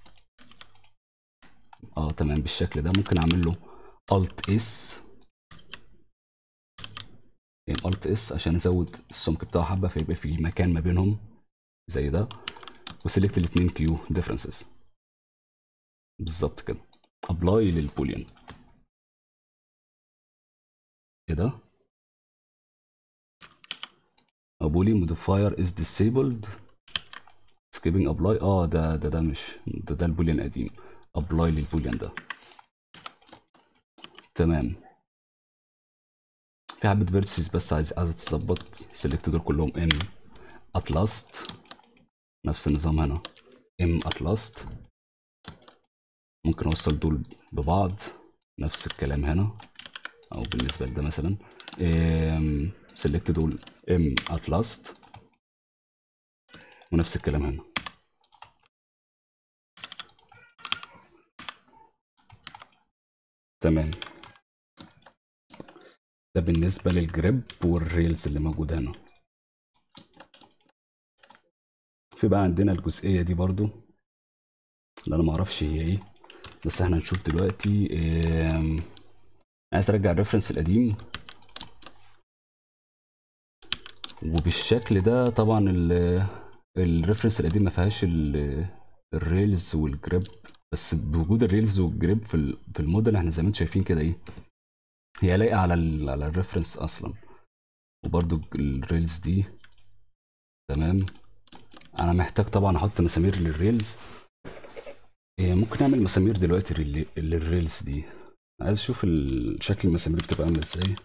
اه تمام بالشكل ده ممكن اعمل له الت اس يعني الت اس عشان ازود السمك بتاعه حبه فيبقى في مكان ما بينهم زي ده وسلكت الاثنين كيو ديفرنسز بالظبط كده ابلاي للبوليان ايه ده بولي موديفاير از disabled skipping ابلاي اه ده ده ده مش ده ده البوليان قديم ابلاي للبوليان ده تمام في حبة فيرتسز بس عايز عايزة تظبط سيلكت دول كلهم ام اتلاست نفس النظام هنا ام اتلاست ممكن اوصل دول ببعض نفس الكلام هنا او بالنسبة لده مثلا سيلكت دول ام اتلاست ونفس الكلام هنا تمام ده بالنسبة للجريب والريلز اللي موجودة هنا في بقى عندنا الجزئية دي برضو اللي انا معرفش هي ايه بس احنا هنشوف دلوقتي آم، عايز ارجع الريفرنس القديم وبالشكل ده طبعا ال- الريفرنس القديم ما فيهاش ال- الريلز والجريب بس بوجود الريلز والجريب في ال- في الموديل احنا زي ما انتم شايفين كده ايه هي لايقه على ال على الريفرنس اصلا وبرده الريلز دي تمام انا محتاج طبعا احط مسامير للريلز إيه، ممكن نعمل مسامير دلوقتي لل- للريلز دي عايز اشوف ال- شكل المسامير بتبقى عامله ازاي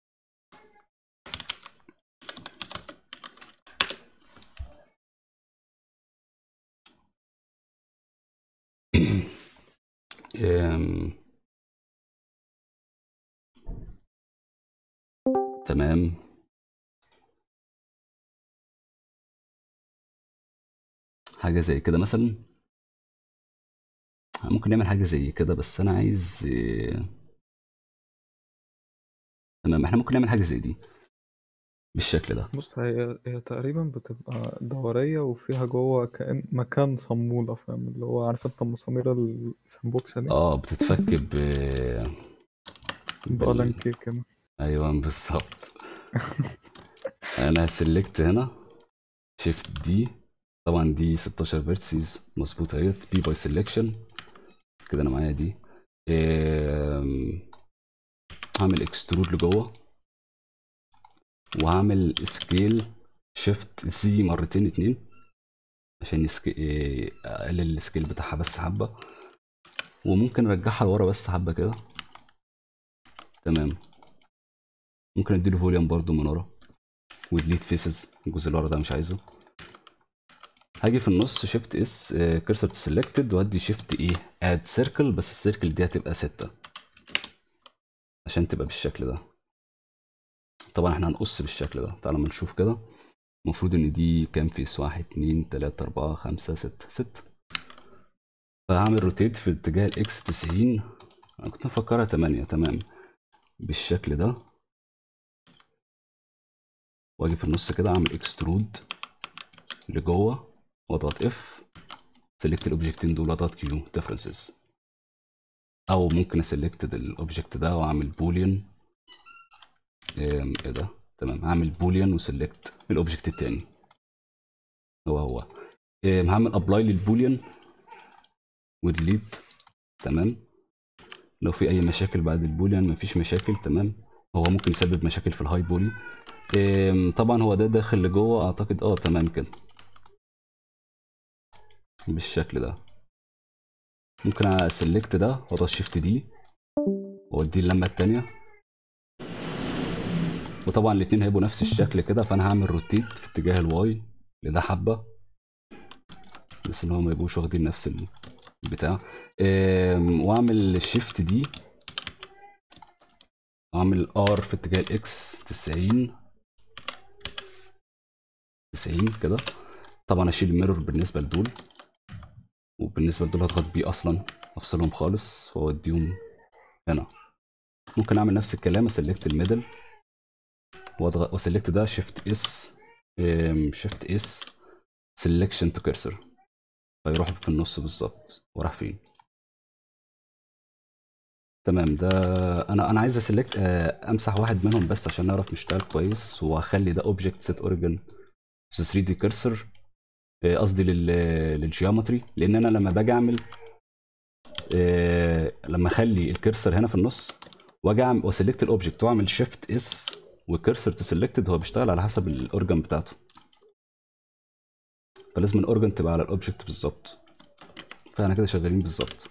أم. تمام حاجة زي كده مثلا ممكن نعمل حاجة زي كده بس أنا عايز آه، تمام احنا ممكن نعمل حاجة زي دي بالشكل ده بص هي هي تقريبا بتبقى دورية وفيها جوه كأن مكان صمولة فاهم اللي هو عارف انت المسامير السمبوكسة دي اه بتتفك ب بألان بال... كيك كده ايوه بالظبط انا هسلكت هنا شيفت دي طبعا دي 16 فيرتسز مظبوط اهيت بي باي سelection كده انا معايا دي آم، هعمل اكسترود لجوه وهعمل سكيل شيفت زي مرتين اتنين عشان يسك... إيه، اقلل السكيل بتاعها بس حبه وممكن ارجعها لورا بس حبه كده تمام ممكن اديله فوليوم برضو من ورا وديليت فيسز الجزء اللي ورا ده مش عايزه هاجي في النص شيفت اس كرسر سيلكتد وادي شيفت ايه اد سيركل بس السيركل دي هتبقى ستة عشان تبقى بالشكل ده طبعا احنا هنقص بالشكل ده تعالى ما نشوف كده المفروض ان دي كام فيس واحد اتنين تلاتة اربعة خمسة ستة ستة فهعمل روتيت في اتجاه الاكس تسعين انا كنت مفكرها تمانية تمام بالشكل ده واجي في النص كده اعمل اكسترود لجوه واضغط اف سيلكت الاوبجكتين دول واضغط كيو ديفرنسز او ممكن اسلكت الاوبجكت ده واعمل بوليان ايه ده تمام هعمل بوليان وسلكت الاوبجكت التاني هو هو إيه هعمل ابلاي للبوليان وديليت تمام لو في اي مشاكل بعد البوليان مفيش مشاكل تمام هو ممكن يسبب مشاكل في الهاي بولي إيه طبعا هو ده داخل لجوه اعتقد اه تمام كده بالشكل ده ممكن اسلكت ده واضغط شيفت دي واوديه اللمه التانيه وطبعا الاتنين هيبقوا نفس الشكل كده فانا هعمل روتيت في اتجاه الواي لده حبه بس ان هو ما يبقوش واخدين نفس البتاع آم، واعمل شيفت دي واعمل ار في اتجاه الاكس 90 90 كده طبعا اشيل الميرور بالنسبه لدول وبالنسبه لدول هضغط بيه اصلا افصلهم خالص واوديهم هنا ممكن اعمل نفس الكلام اسلكت الميدل واضغط وسلكت ده شيفت اس شيفت اس سelection تو كيرسر فيروح في النص بالظبط وراح فين تمام ده انا انا عايز اسلكت امسح واحد منهم بس عشان نعرف نشتغل كويس واخلي ده اوبجكت سيت اوريجن 3 دي كيرسر قصدي لل للجيومتري لان انا لما باجي اعمل آه، لما اخلي الكرسر هنا في النص واجي اعمل واسلكت الاوبجكت واعمل شيفت اس وكرسر تو سيلكتد هو بيشتغل على حسب الاورجن بتاعته فلازم الاورجن تبقى على الاوبجكت بالظبط فاحنا كده شغالين بالظبط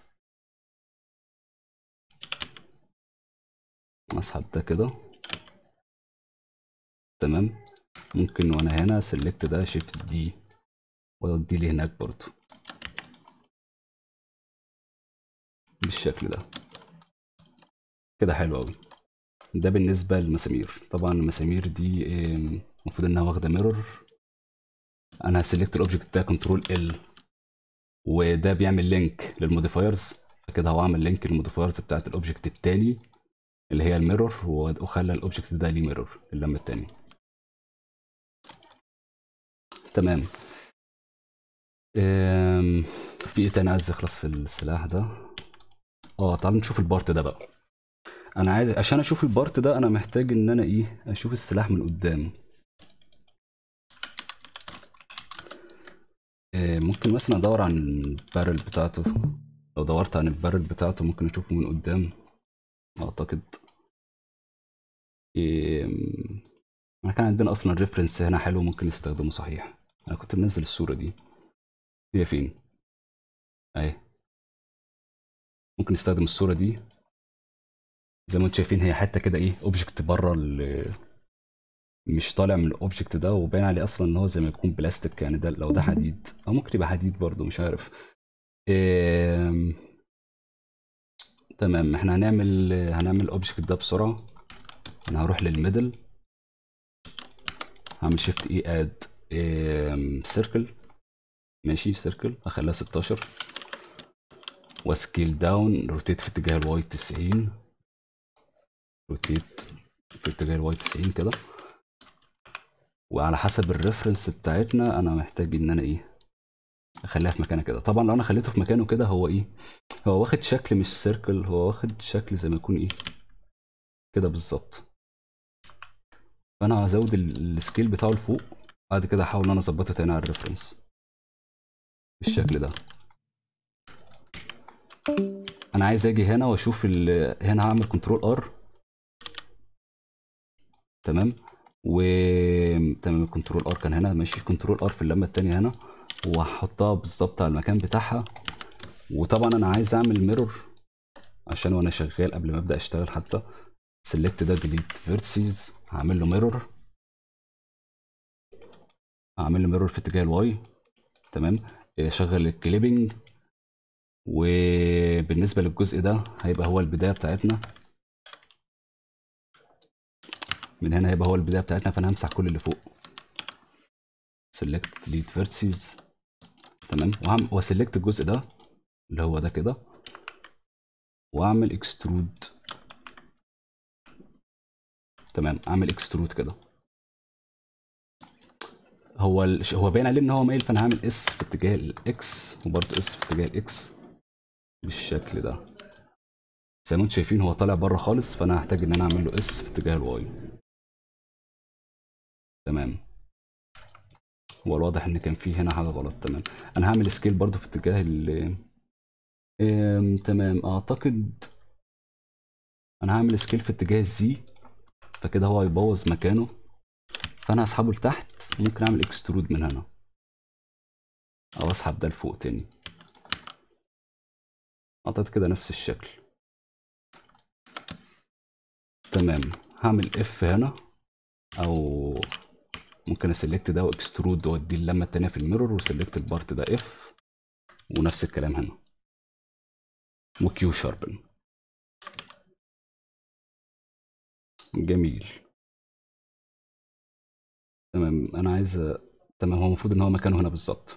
اسحب ده كده تمام ممكن وانا هنا سيلكت ده شيفت دي واودي لي هناك برضو بالشكل ده كده حلو قوي ده بالنسبة للمسامير طبعا المسامير دي آم، المفروض انها واخدة ميرور انا هسلكت الاوبجكت ده كنترول ال وده بيعمل لينك للموديفايرز فكده هو عمل لينك للموديفايرز بتاعت الاوبجكت التاني اللي هي الميرور وخلى الاوبجكت ده ليه ميرور اللمة التاني تمام أم، في ايه تاني عايز يخلص في السلاح ده اه تعال نشوف البارت ده بقى انا عايز عشان اشوف البارت ده انا محتاج ان انا ايه اشوف السلاح من قدام إيه ممكن مثلا ادور عن البارل بتاعته لو دورت عن البارل بتاعته ممكن اشوفه من قدام اعتقد إيه احنا كان عندنا اصلا ريفرنس هنا حلو ممكن نستخدمه صحيح انا كنت منزل الصورة دي هي فين اهي ممكن نستخدم الصورة دي زي ما انتم شايفين هي حته كده ايه اوبجكت بره ال مش طالع من الاوبجكت ده وباين عليه اصلا ان هو زي ما يكون بلاستيك يعني ده لو ده حديد او ممكن يبقى حديد برضو مش عارف إيه... تمام احنا هنعمل هنعمل الاوبجكت ده بسرعه انا هروح للميدل هعمل شيفت اي اد سيركل ماشي سيركل هخليها 16 وسكيل داون روتيت في اتجاه الواي 90 روتيت في اتجاه الواي 90 كده وعلى حسب الريفرنس بتاعتنا انا محتاج ان انا ايه اخليها في مكانها كده طبعا لو انا خليته في مكانه كده هو ايه هو واخد شكل مش سيركل هو واخد شكل زي ما يكون ايه كده بالظبط فانا هزود ال- السكيل بتاعه لفوق بعد كده احاول ان انا اظبطه تاني على الريفرنس بالشكل ده انا عايز اجي هنا واشوف ال... هنا هعمل كنترول ار تمام و تمام الكنترول ار كان هنا ماشي كنترول ار في اللمه التانية هنا وهحطها بالظبط على المكان بتاعها وطبعا انا عايز اعمل ميرور عشان وانا شغال قبل ما ابدا اشتغل حتى سيلكت ده ديليت فيرتسيز هعمل له ميرور هعمل له ميرور في اتجاه الواي تمام شغل الكليبنج وبالنسبه للجزء ده هيبقى هو البدايه بتاعتنا من هنا هيبقى هو البدايه بتاعتنا فانا همسح كل اللي فوق سيلكت ديليت فيرتسيز تمام وهم وسيلكت الجزء ده اللي هو ده كده واعمل اكسترود تمام اعمل اكسترود كده هو ال... هو باين عليه ان هو مايل فانا هعمل اس في اتجاه الاكس وبرضه اس في اتجاه الاكس بالشكل ده زي ما انتم شايفين هو طالع بره خالص فانا هحتاج ان انا اعمل له اس في اتجاه الواي تمام هو الواضح ان كان فيه هنا حاجه غلط تمام انا هعمل سكيل برضو في اتجاه ال ام، تمام اعتقد انا هعمل سكيل في اتجاه الزي فكده هو هيبوظ مكانه فانا هسحبه لتحت ممكن اعمل اكسترود من هنا او اسحب ده لفوق تاني اعتقد كده نفس الشكل تمام هعمل اف هنا او ممكن اسلكت ده واكسترود وادي اللمه التانيه في الميرور وسلكت البارت ده اف ونفس الكلام هنا وكيو شاربن جميل تمام انا عايز أ- تمام هو المفروض ان هو مكانه هنا بالظبط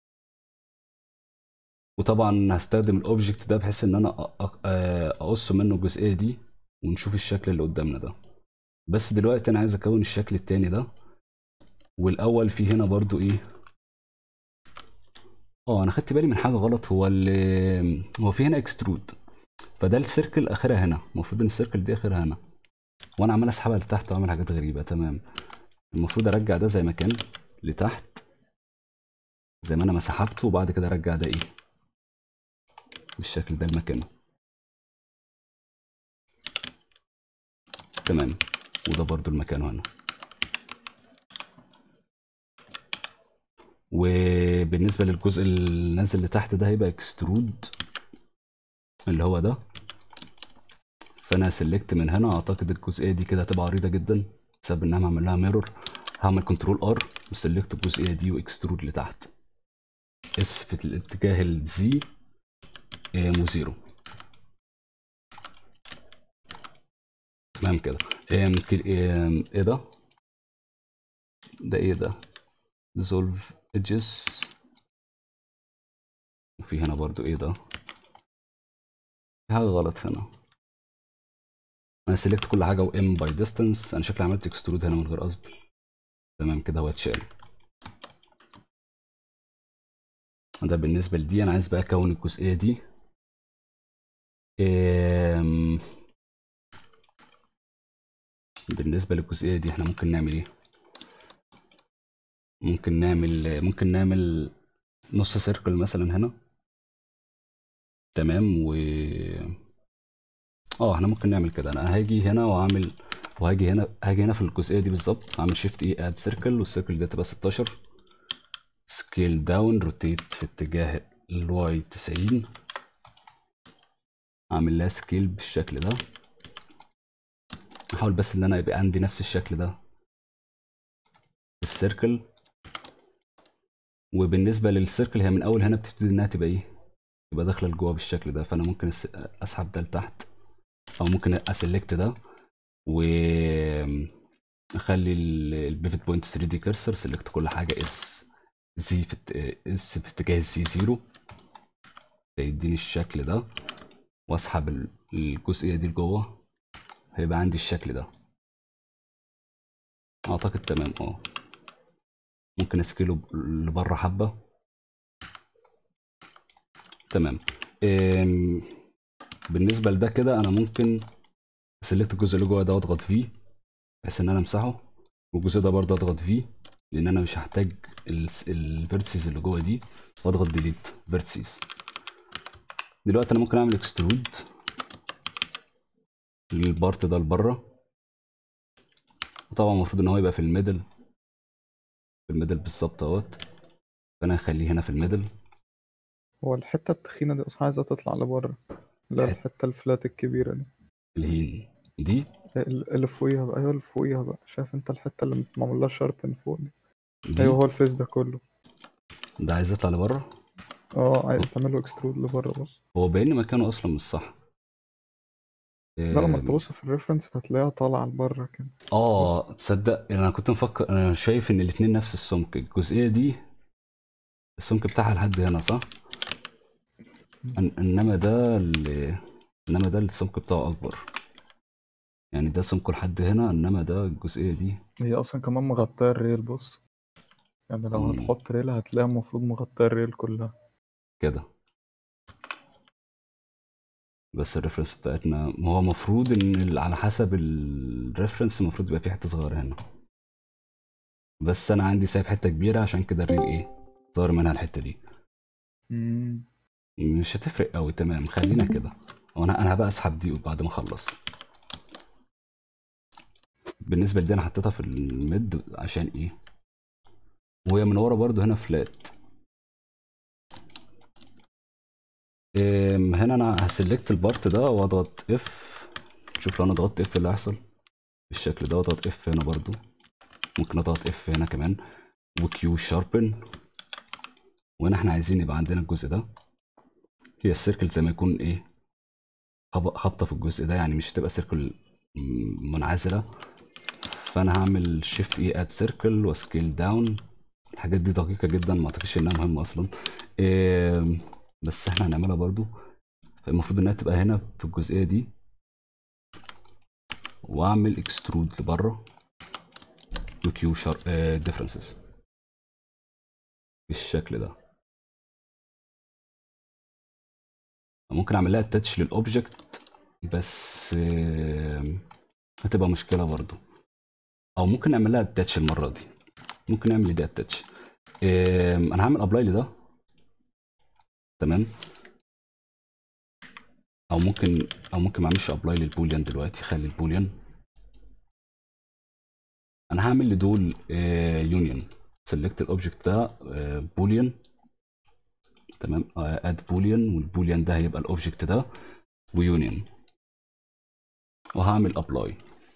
وطبعا هستخدم الاوبجكت ده بحيث ان انا أ- أ- اقص منه الجزئيه دي ونشوف الشكل اللي قدامنا ده بس دلوقتي انا عايز اكون الشكل التاني ده والاول في هنا برضو ايه اه انا خدت بالي من حاجه غلط هو ال هو في هنا اكسترود فده السيركل اخرها هنا المفروض ان السيركل دي اخرها هنا وانا عمال اسحبها لتحت واعمل حاجات غريبه تمام المفروض ارجع ده زي ما كان لتحت زي ما انا ما سحبته وبعد كده ارجع ده ايه بالشكل ده لمكانه تمام وده برضو المكان هنا وبالنسبة للجزء النازل لتحت ده هيبقى اكسترود اللي هو ده فانا سلكت من هنا اعتقد الجزئية دي كده هتبقى عريضة جدا بسبب ان انا هعمل لها ميرور هعمل كنترول ار وسلكت الجزئية دي واكسترود لتحت اس في الاتجاه الزي وزيرو تمام كده ام كل- ام، ايه ده ده ايه ده dissolve edges وفي هنا برضو ايه ده في حاجة غلط هنا انا سيلكت كل حاجة وام باي distance انا شكلي عملت اكسترود هنا من غير قصد تمام كده هو اتشال ده بالنسبة لدي انا عايز بقى اكون الجزئية دي ام، بالنسبة للجزئية دي احنا ممكن نعمل ايه ممكن نعمل ممكن نعمل نص سيركل مثلا هنا تمام و اه احنا ممكن نعمل كده انا هاجي هنا واعمل وهاجي هنا هاجي هنا في الجزئيه دي بالظبط هعمل شيفت اي اد سيركل والسيركل دي تبقى 16 سكيل داون روتيت في اتجاه الواي 90 اعمل لها سكيل بالشكل ده احاول بس ان انا يبقى عندي نفس الشكل ده في السيركل وبالنسبه للسيركل هي من اول هنا بتبتدي انها تبقى ايه تبقى داخله لجوه بالشكل ده فانا ممكن أس- اسحب ده لتحت او ممكن اسلكت ده و اخلي البيفت بوينت 3 دي كرسر سلكت كل حاجه اس زي في الت- اس في اتجاه الزي زيرو فيديني الشكل ده واسحب ال- الجزئيه دي لجوه هيبقى عندي الشكل ده اعتقد تمام اه ممكن اسكيله ب- لبره حبه تمام أم، بالنسبه لده كده انا ممكن اسلكت الجزء اللي جوه ده واضغط فيه بحيث ان انا امسحه والجزء ده برضه اضغط فيه لان انا مش هحتاج الفيرتسيز اللي جوه دي واضغط ديليت فيرتسيز دلوقتي انا ممكن اعمل اكسترود للبارت ده لبره وطبعا المفروض ان هو يبقى في الميدل في الميدل بالظبط اهوت فانا هخليه هنا في الميدل هو الحتة التخينة دي أصلا عايزة تطلع لبره اللي هي الحت- الحتة الفلات الكبيرة دي الهين دي ال- اللي فوقيها بقى أيوة اللي فوقيها بقى شايف أنت الحتة اللي معمول لها شرط من فوق دي دي أيوة هو الفيس ده كله ده عايز يطلع لبره اه عايز تعمله اكسترود لبره بس هو باين مكانه اصلا مش صح لا لما آم، تبص في الريفرنس هتلاقيها طالعة لبره كده اه تصدق انا كنت مفكر انا شايف ان الاتنين نفس السمك الجزئيه دي السمك بتاعها لحد هنا صح إن- انما ده ال- انما ده السمك بتاعه اكبر يعني ده سمكه لحد هنا انما ده الجزئيه دي هي أصلا كمان مغطية الريل بص يعني لو مم. هتحط ريل هتلاقيها المفروض مغطية الريل كلها كده بس الريفرنس بتاعتنا ما هو المفروض ان ال- على حسب الريفرنس المفروض يبقى في حته صغيره هنا بس انا عندي سايب حته كبيره عشان كده الريل ايه ظاهر منها الحته دي مم. مش هتفرق قوي تمام خلينا كده وانا انا هبقى اسحب دي بعد ما اخلص بالنسبه لدي انا حطيتها في الميد عشان ايه وهي من ورا برضو هنا فلات أم، هنا انا هسلكت البارت ده واضغط اف شوف لو انا ضغطت اف اللي هيحصل بالشكل ده واضغط اف هنا برضو ممكن اضغط اف هنا كمان وكيو شاربن وهنا احنا عايزين يبقى عندنا الجزء ده هي السيركل زي ما يكون ايه خب- خبطه في الجزء ده يعني مش هتبقى سيركل م- منعزله فانا هعمل شيفت اي اد سيركل وسكيل داون الحاجات دي دقيقه جدا ما اعتقدش انها مهمه اصلا إيه بس احنا هنعملها برضو فالمفروض انها تبقى هنا في الجزئيه دي واعمل اكسترود لبره وكيو شار ديفرنسز بالشكل ده ممكن اعمل لها اتاتش للاوبجكت بس آم، هتبقى مشكله برضو او ممكن نعمل لها اتاتش المره دي ممكن نعمل دي اتاتش انا هعمل ابلاي لده تمام او ممكن او ممكن ما اعملش ابلاي للبوليان دلوقتي خلي البوليان انا هعمل لدول يونيون سيلكت الاوبجكت ده بوليان تمام اد بوليان والبوليان ده هيبقى الاوبجكت ده ويونيون وهعمل ابلاي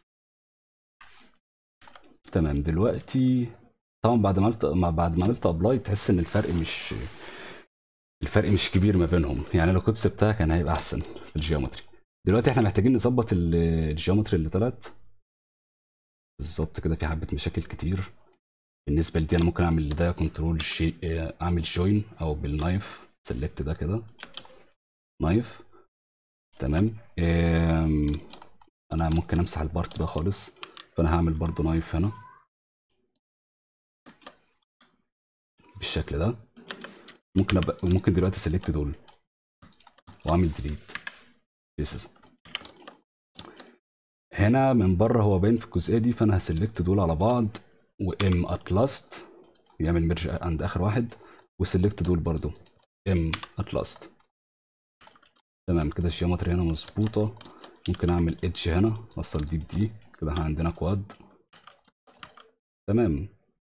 تمام دلوقتي طبعا بعد ما عملت ما- بعد ما عملت ابلاي تحس ان الفرق مش الفرق مش كبير ما بينهم يعني لو كنت سبتها كان هيبقى احسن في الجيومتري دلوقتي احنا محتاجين نظبط ال- الجيومتري اللي طلعت بالظبط كده في حبه مشاكل كتير بالنسبه لدي انا ممكن اعمل ده كنترول شي... اعمل جوين او بالنايف سيلكت ده كده نايف تمام آم، انا ممكن امسح البارت ده خالص فانا هعمل برضو نايف هنا بالشكل ده ممكن أبقى ممكن دلوقتي سيلكت دول واعمل ديليت بيسز هنا من بره هو باين في الجزئيه دي فانا هسلكت دول على بعض وام ات لاست يعمل ميرج عند اخر واحد وسلكت دول برضو ام ات لاست تمام كده الجيومتري هنا مظبوطه ممكن اعمل ايدج هنا اوصل دي بدي كده احنا عندنا كواد تمام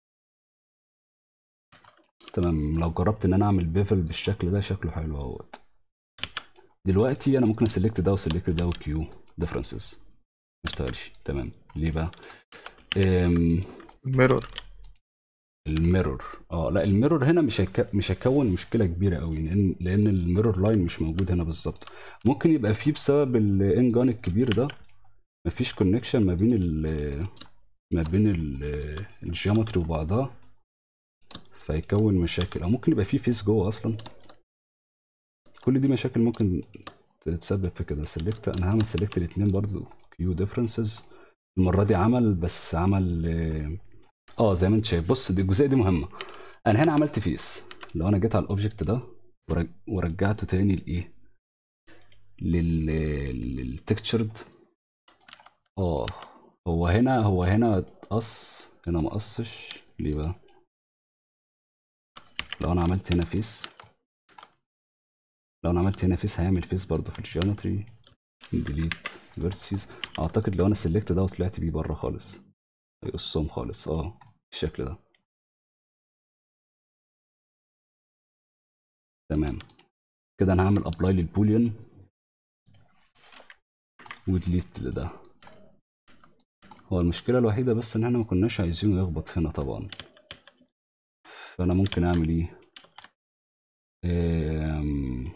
تمام لو جربت ان انا اعمل بيفل بالشكل ده شكله حلو اهوت دلوقتي انا ممكن اسلكت ده وسلكت ده وكيو ديفرنسز اشتغلش تمام ليه بقى أم... ميرور الميرور اه لا الميرور هنا مش هيك... مش هيكون مشكله كبيره قوي لان لان الميرور لاين مش موجود هنا بالظبط ممكن يبقى فيه بسبب الانجان الكبير ده مفيش كونكشن ما بين ال ما بين ال- الجيومتري وبعضها فيكون مشاكل او ممكن يبقى فيه فيس جوه اصلا كل دي مشاكل ممكن تتسبب في كده سيلكت انا هعمل سيلكت الاثنين برضو كيو ديفرنسز المره دي عمل بس عمل اه اه زي ما انت شايف بص دي الجزئيه دي مهمه انا هنا عملت فيس لو انا جيت على الاوبجكت ده ورج... ورجعته تاني لايه لل للتكتشرد اه هو هنا هو هنا اتقص هنا ما قصش ليه بقى لو انا عملت هنا فيس لو انا عملت هنا فيس هيعمل فيس برضه في الجيومتري ديليت فيرتسز اعتقد لو انا سلكت ده وطلعت بيه بره خالص هيقصهم خالص اه بالشكل ده تمام كده انا هعمل ابلاي للبوليان وديليت لده هو المشكله الوحيده بس ان احنا ما كناش عايزينه يخبط هنا طبعا فانا ممكن اعمل ايه أم...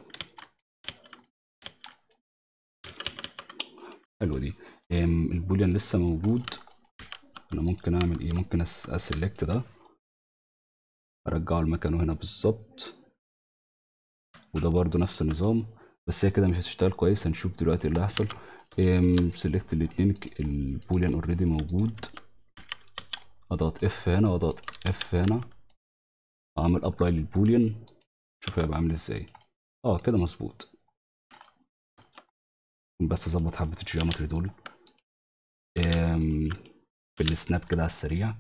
حلوه دي أم... البوليان لسه موجود انا ممكن اعمل ايه ممكن أس... اسلكت ده ارجعه لمكانه هنا بالظبط وده برضو نفس النظام بس هي كده مش هتشتغل كويس هنشوف دلوقتي إيه اللي هيحصل سيلكت الاتنين ك- البوليان اوريدي موجود اضغط اف هنا واضغط اف هنا اعمل ابلاي للبوليان شوف هيبقى عامل ازاي اه كده مظبوط بس اظبط حبة الجيومتري دول أم، بالسناب كده على السريع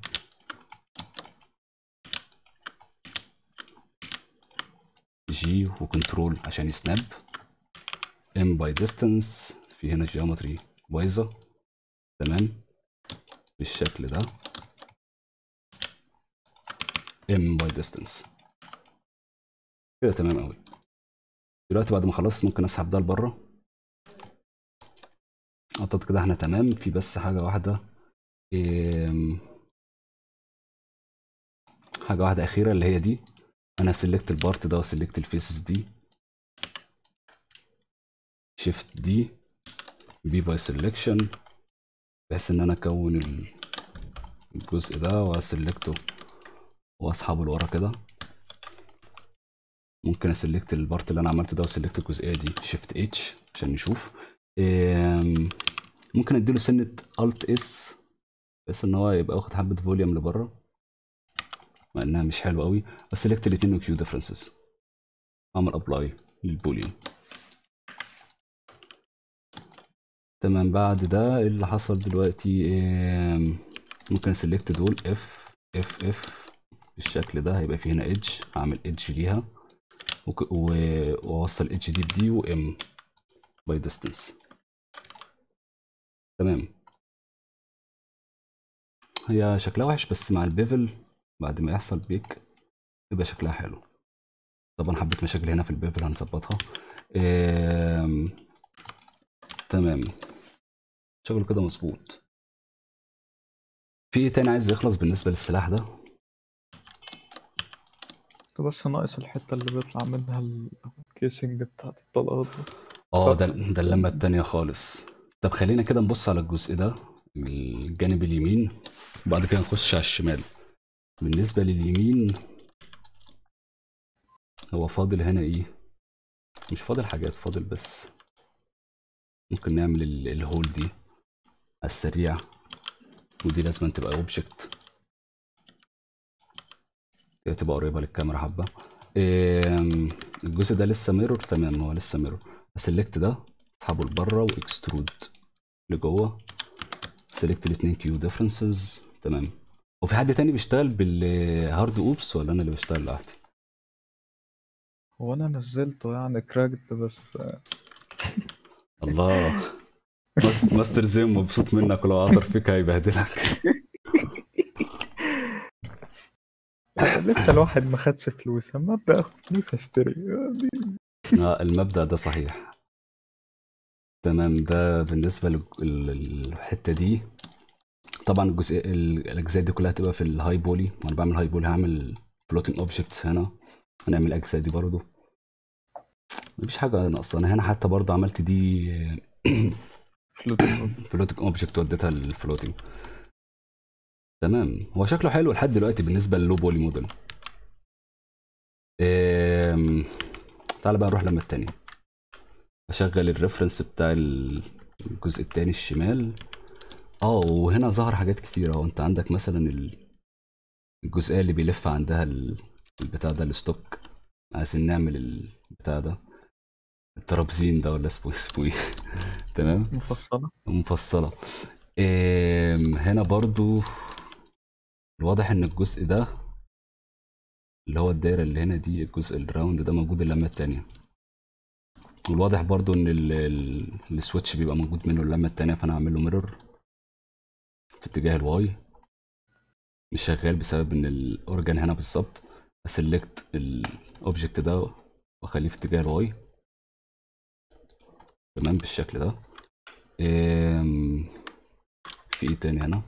جي وكنترول عشان يسناب ام باي ديستانس في هنا جيومتري بايظه تمام بالشكل ده ام باي ديستانس كده تمام قوي دلوقتي بعد ما خلصت ممكن اسحب ده لبره اعتقد كده احنا تمام في بس حاجه واحده إم، حاجه واحده اخيره اللي هي دي انا سلكت البارت ده وسلكت الفيسز دي شيفت دي بي باي سelection بحيث ان انا اكون ال- الجزء ده واسلكته واسحبه لورا كده ممكن اسلكت البارت اللي انا عملته ده واسلكت الجزئيه دي شيفت اتش عشان نشوف أم، ممكن اديله سنه الت اس بحيث ان هو يبقى واخد حبه فوليوم لبره مع انها مش حلوه قوي بس سلكت الاتنين كيو ديفرنسز اعمل ابلاي للبوليان تمام بعد ده إيه اللي حصل دلوقتي آم، ممكن اسلكت دول اف اف اف بالشكل ده هيبقى في هنا ايدج هعمل ايدج ليها وك- و- واوصل ايدج دي بدي وام باي ديستنس تمام هي شكلها وحش بس مع البيفل بعد ما يحصل بيك يبقى شكلها حلو طبعا حبة مشاكل هنا في البيفل هنظبطها آم، تمام شغله كده مظبوط في ايه تاني عايز يخلص بالنسبة للسلاح ده بس ناقص الحتة اللي بيطلع منها الكيسنج بتاعت الطلقات دي. اه طب. ده ده اللمة التانية خالص طب خلينا كده نبص على الجزء ده الجانب اليمين وبعد كده نخش على الشمال بالنسبة لليمين هو فاضل هنا ايه مش فاضل حاجات فاضل بس ممكن نعمل ال- الهول دي على السريع ودي لازم تبقى اوبجكت كده تبقى قريبة للكاميرا حبة إم، الجزء ده لسه ميرور تمام هو لسه ميرور اسلكت ده اسحبه لبره واكسترود لجوه سلكت الاتنين كيو ديفرنسز تمام وفي حد تاني بيشتغل بالهارد اوبس ولا انا اللي بشتغل لوحدي هو انا نزلته يعني كراكد بس الله ماس- ماستر زين مبسوط منك ولو عطر فيك هيبهدلك لسه الواحد ما خدش فلوس اما ابدا اخد فلوس اشتري دي آه، المبدأ ده صحيح تمام ده بالنسبة للج- لل- للحتة دي طبعا الجزء ال- الأجزاء دي كلها هتبقى في الهاي بولي وأنا بعمل هاي بولي هعمل فلوتنج اوبجكتس هنا هنعمل الأجزاء دي برضو مفيش حاجة ناقصة هنا حتى برضو عملت دي فلوتنج فلوتنج اوبجكت وديتها للفلوتنج تمام هو شكله حلو لحد دلوقتي بالنسبة للو بولي موديل أم... تعال بقى نروح لما التانية اشغل الريفرنس بتاع ال- الجزء التاني الشمال اه وهنا ظهر حاجات كتير اهو انت عندك مثلا ال- الجزئية اللي بيلف عندها ال- البتاع ده الستوك عايزين نعمل البتاع ده الترابزين ده ولا اسمه اسمه ايه تمام مفصلة مفصلة أم، هنا برضو الواضح ان الجزء ده اللي هو الدايرة اللي هنا دي الجزء الراوند ده موجود اللمة التانية والواضح برضو ان ال- ال- السويتش بيبقى موجود منه اللمة التانية فانا هعمل له ميرور في اتجاه الواي مش شغال بسبب ان الاورجن هنا بالظبط اسلكت الاوبجكت ده واخليه في اتجاه الواي تمام بالشكل ده أم، في ايه تاني هنا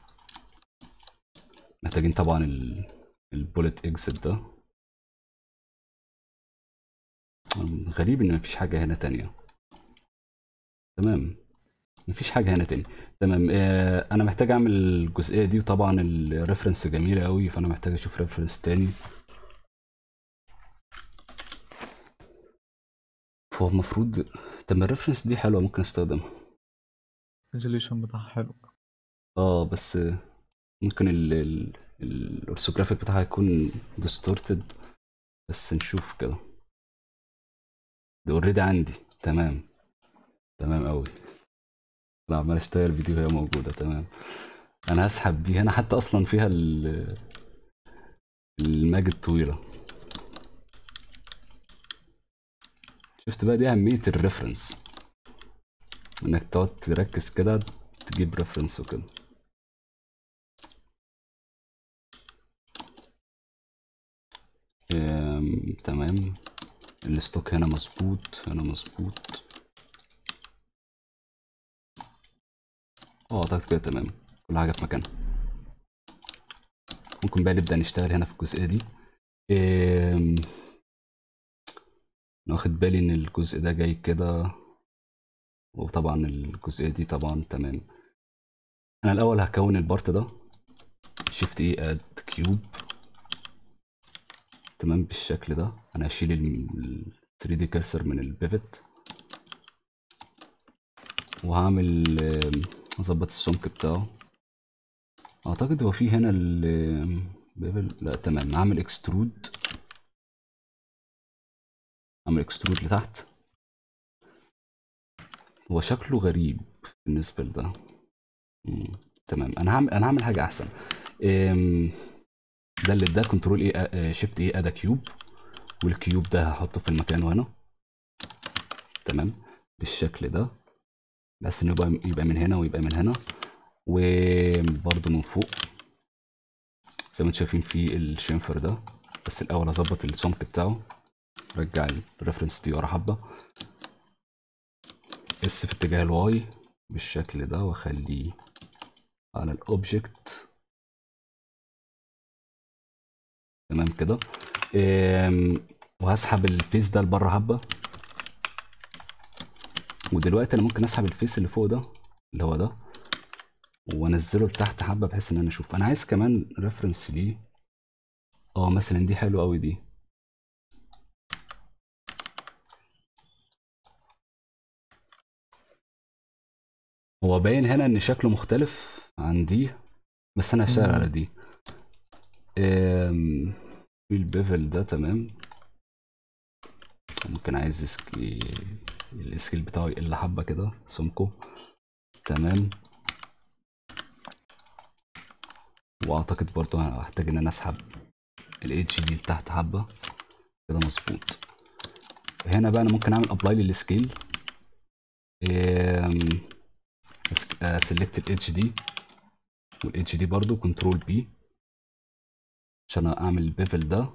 محتاجين طبعا البوليت اكزit ده أم، غريب ان مفيش حاجة هنا تانية تمام مفيش حاجة هنا تاني تمام آه انا محتاج اعمل الجزئية دي وطبعا الريفرنس جميلة قوي فانا محتاج اشوف ريفرنس تاني هو المفروض طب ما الريفرنس دي حلوة ممكن استخدمها الريزوليوشن بتاعها حلو اه بس ممكن ال ال الاورثوجرافيك بتاعها يكون ديستورتد بس نشوف كده ده اوريدي عندي تمام تمام قوي انا عمال اشتغل فيديو وهي موجودة تمام انا هسحب دي هنا حتى اصلا فيها ال الماج الطويلة شفت بقى دي اهمية الريفرنس انك تقعد تركز كده تجيب ريفرنس وكده أم، تمام الستوك هنا مظبوط هنا مظبوط اه اعتقد كده تمام كل حاجة في مكانها ممكن بقى نبدأ نشتغل هنا في الجزئية دي أم، انا واخد بالي ان الجزء ده جاي كده وطبعا الجزئية دي طبعا تمام انا الاول هكون البارت ده شيفت ايه اد كيوب تمام بالشكل ده انا هشيل ال 3 دي كرسر من البيفت وهعمل آم، هظبط السمك بتاعه اعتقد هو في هنا ال بيفل لا تمام هعمل اكسترود اعمل اكسترود لتحت هو شكله غريب بالنسبة لده مم. تمام انا هعمل انا هعمل حاجة احسن أم، ده اللي ده كنترول ايه شيفت ايه ادا كيوب والكيوب ده هحطه في المكان هنا تمام بالشكل ده بحيث انه يبقى يبقى من هنا ويبقى من هنا وبرده من فوق زي ما انتم شايفين في الشنفر ده بس الاول هظبط السمك بتاعه رجع الريفرنس دي ورا حبه اس في اتجاه الواي بالشكل ده واخليه على الاوبجكت تمام كده أم، وهسحب الفيس ده لبره حبه ودلوقتي انا ممكن اسحب الفيس اللي فوق ده اللي هو ده وانزله لتحت حبه بحيث ان انا اشوف انا عايز كمان ريفرنس ليه اه مثلا دي حلوه قوي دي هو باين هنا ان شكله مختلف عن دي بس انا هشتغل مم. على دي أم، في البيفل ده تمام ممكن عايز سكي السكيل بتاعه يقل حبة كده سمكه تمام واعتقد برضو هحتاج ان انا اسحب الاتش دي لتحت حبة كده مظبوط هنا بقى انا ممكن اعمل ابلاي للسكيل سيلكت الاتش دي والاتش دي برضو كنترول بي عشان اعمل البيفل ده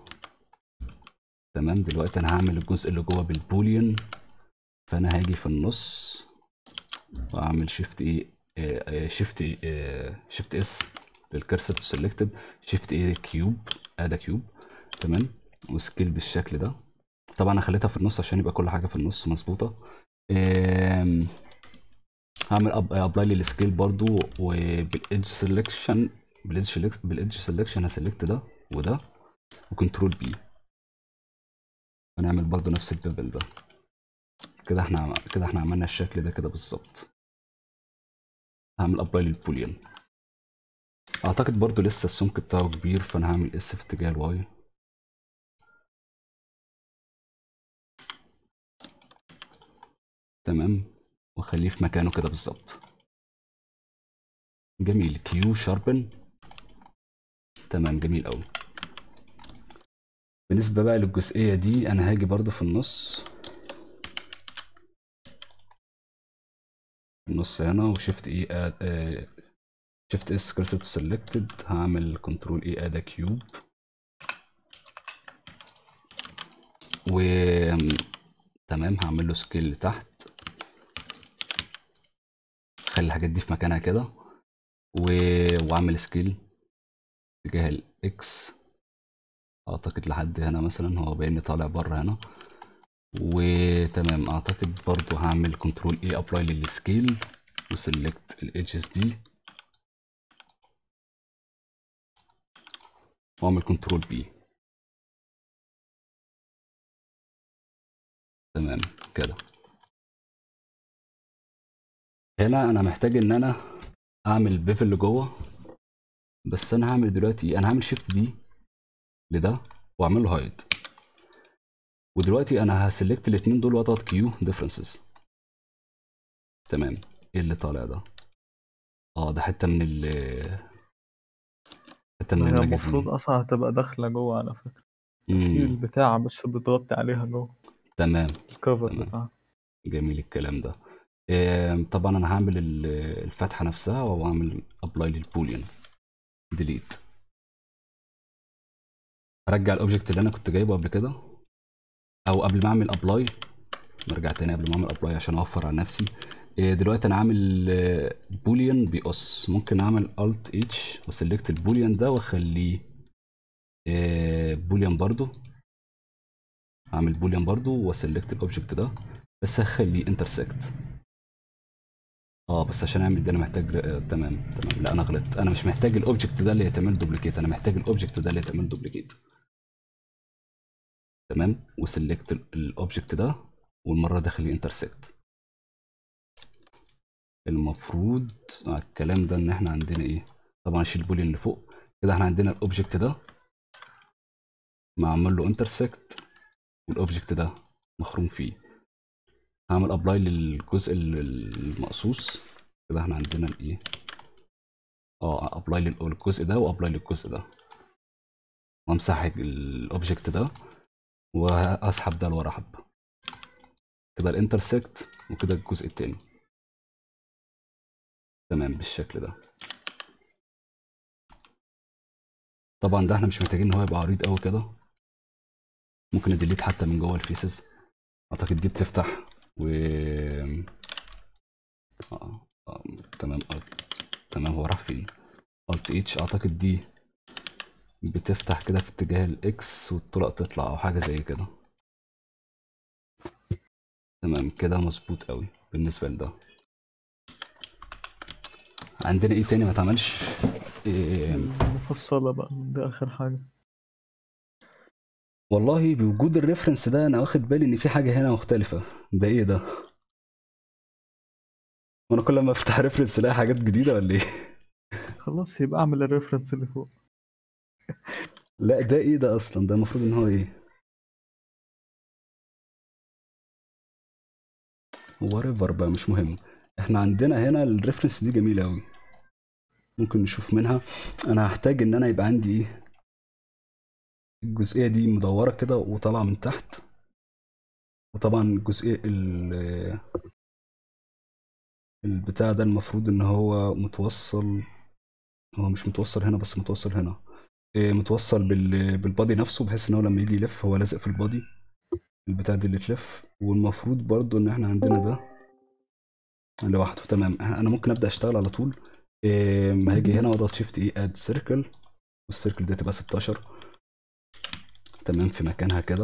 تمام دلوقتي انا هعمل الجزء اللي جوه بالبوليان فانا هاجي في النص واعمل شيفت اي شيفت شيفت اس للكرسر تو سيلكتد شيفت اي كيوب ادي كيوب تمام وسكيل بالشكل ده طبعا انا خليتها في النص عشان يبقى كل حاجه في النص مظبوطه آم، هعمل ابلاي للسكيل برضو وبالايدج سelection بالايدج بالايدج سelection هسلكت ده وده وكنترول بي هنعمل برضو نفس البيبل ده كده احنا كده احنا عملنا الشكل ده كده بالظبط هعمل ابلاي للبوليان اعتقد برضو لسه السمك بتاعه كبير فانا هعمل اس في اتجاه الواي تمام واخليه في مكانه كده بالظبط جميل كيو شاربن تمام جميل قوي بالنسبة بقى للجزئية دي انا هاجي برضو في النص في النص هنا وشيفت اي اد شيفت اس كرسر تو سيلكتد هعمل كنترول اي اد كيوب و تمام هعمل له سكيل تحت خلي الحاجات دي في مكانها كده و... واعمل سكيل اتجاه الاكس اعتقد لحد هنا مثلا هو باين طالع بره هنا وتمام اعتقد برضو هعمل كنترول اي ابلاي للسكيل وسلكت الايدجز دي واعمل كنترول بي تمام كده هنا انا محتاج ان انا اعمل بيف اللي جوه بس انا هعمل دلوقتي ايه انا هعمل شيفت دي لده واعمل له هايد ودلوقتي انا هسلكت الاتنين دول واضغط كيو ديفرنسز تمام ايه اللي طالع ده اه ده حته من ال حته من هي المجازين المفروض اصلا هتبقى داخلة جوه على فكرة في مم. البتاع بس بتغطي عليها جوه تمام الكفر تمام. بتاعها جميل الكلام ده آم، طبعا انا هعمل ال- الفتحه نفسها واعمل ابلاي للبوليان ديليت ارجع الاوبجكت اللي انا كنت جايبه قبل كده او قبل ما اعمل ابلاي نرجع تاني قبل ما اعمل ابلاي عشان اوفر على نفسي آه، دلوقتي انا عامل بوليان بيقص ممكن اعمل الت اتش وسلكت البوليان ده واخليه بوليان برضو هعمل بوليان برضو واسلكت الاوبجكت ده بس هخليه انترسكت اه بس عشان اعمل دي انا محتاج آه تمام تمام لا انا غلطت انا مش محتاج الاوبجكت ده اللي يتعمل دوبليكيت انا محتاج الاوبجكت ده اللي يتعمل دوبليكيت تمام وسلكت الاوبجكت ده والمره ده خليه انترسكت المفروض على الكلام ده ان احنا عندنا ايه طبعا اشيل البولين اللي فوق كده احنا عندنا الاوبجكت ده معمول له انترسكت والاوبجكت ده مخروم فيه هعمل ابلاي للجزء ال- المقصوص كده احنا عندنا الايه اه ابلاي للجزء ده وابلاي للجزء ده وامسح الاوبجكت ده واسحب ده لورا حبه كده الانترسكت وكده الجزء التاني تمام بالشكل ده طبعا ده احنا مش محتاجين ان هو يبقى عريض قوي كده ممكن اديليت حتى من جوه الفيسز اعتقد دي بتفتح و آه. آه. تمام آه. تمام هو راح فين الت اتش اعتقد دي بتفتح كده في اتجاه الاكس والطرق تطلع او حاجه زي كده تمام كده مظبوط قوي بالنسبه لده عندنا ايه تاني ما اتعملش إيه المفصلة بقى ده آخر حاجة والله بوجود الريفرنس ده انا واخد بالي ان في حاجه هنا مختلفه ده ايه ده وانا كل ما افتح ريفرنس الاقي حاجات جديده ولا ايه خلاص يبقى أعمل الريفرنس اللي فوق لا ده ايه ده اصلا ده المفروض ان هو ايه وريفر بقى مش مهم احنا عندنا هنا الريفرنس دي جميله قوي ممكن نشوف منها انا هحتاج ان انا يبقى عندي ايه الجزئيه دي مدوره كده وطالعه من تحت وطبعا الجزئيه ال البتاع ده المفروض ان هو متوصل هو مش متوصل هنا بس متوصل هنا إيه، متوصل بال... بالبادي نفسه بحيث ان هو لما يجي يلف هو لازق في البادي البتاع دي اللي تلف والمفروض برضو ان احنا عندنا ده لوحده تمام انا ممكن ابدا اشتغل على طول إيه ما هاجي هنا واضغط شيفت اي اد سيركل والسيركل دي تبقى 16 تمام في مكانها كده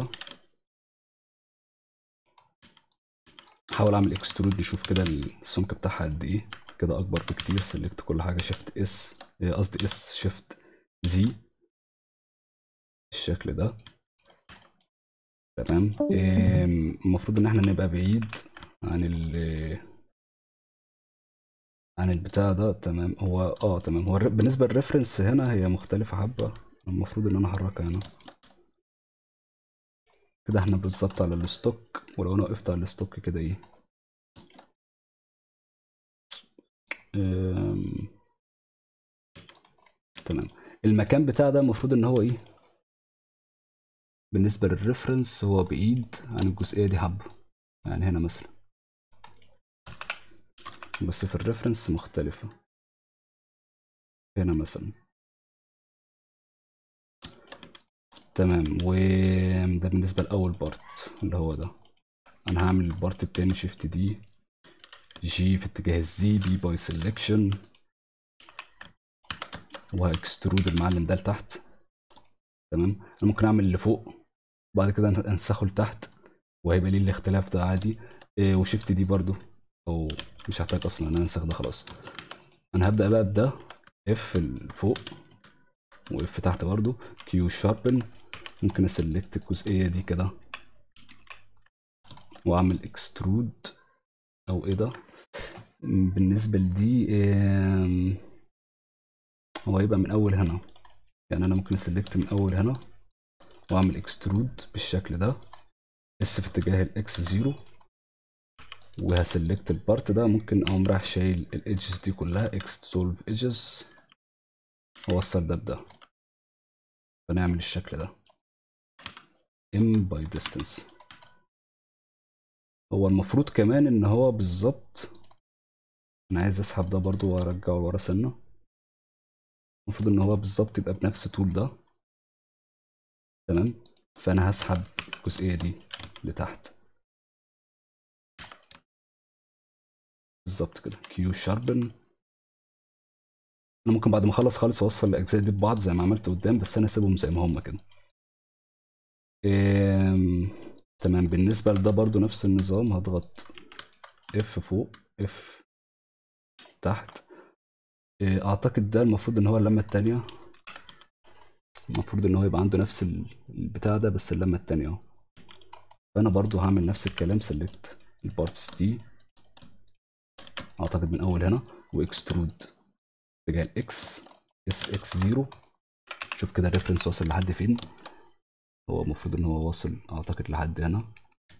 احاول اعمل اكسترود نشوف كده السمك بتاعها قد ايه كده اكبر بكتير سيلكت كل حاجه شيفت اس قصدي اس شيفت زي بالشكل ده تمام إيه، المفروض ان احنا نبقى بعيد عن ال عن البتاع ده تمام هو اه تمام هو الر- بالنسبه للريفرنس هنا هي مختلفه حبه المفروض ان انا احركها هنا كده احنا بالظبط على الستوك ولو انا وقفت على الستوك كده ايه أم، تمام المكان بتاع ده المفروض ان هو ايه بالنسبة للريفرنس هو بعيد عن الجزئية دي حبة يعني هنا مثلا بس في الريفرنس مختلفة هنا مثلا تمام وده بالنسبة لأول بارت اللي هو ده أنا هعمل البارت التاني شيفت دي جي في اتجاه الزي بي باي سelection وهاكسترود المعلم ده لتحت تمام انا ممكن اعمل اللي فوق وبعد كده انسخه لتحت وهيبقى ليه الاختلاف ده عادي إيه وشيفت دي برضو او مش هحتاج اصلا ان انا انسخ ده خلاص انا هبدا بقى بده اف فوق واف تحت برضو كيو شاربن ممكن اسلكت الجزئيه دي كده واعمل اكسترود او ايه ده بالنسبه لدي إيه هو هيبقى من اول هنا يعني انا ممكن اسلكت من اول هنا واعمل اكسترود بالشكل ده اس في اتجاه الاكس زيرو وهسلكت البارت ده ممكن اقوم رايح شايل الايدجز دي كلها اكس سولف ايدجز واوصل ده بده فنعمل الشكل ده ام باي ديستانس هو المفروض كمان ان هو بالظبط انا عايز اسحب ده برضو وارجعه لورا سنه المفروض ان هو بالظبط يبقى بنفس طول ده تمام فانا هسحب الجزئيه دي لتحت بالظبط كده كيو شاربن انا ممكن بعد ما اخلص خالص اوصل الاجزاء دي ببعض زي ما عملت قدام بس انا اسيبهم زي ما هم كده إيه... تمام بالنسبه لده برضو نفس النظام هضغط اف فوق اف تحت إيه، اعتقد ده المفروض ان هو اللمه التانية المفروض ان هو يبقى عنده نفس ال- البتاع ده بس اللمه التانية اهو فانا برضو هعمل نفس الكلام سيلكت البارتس دي اعتقد من اول هنا واكسترود اتجاه الاكس اس اكس زيرو شوف كده الريفرنس واصل لحد فين هو المفروض ان هو واصل اعتقد لحد هنا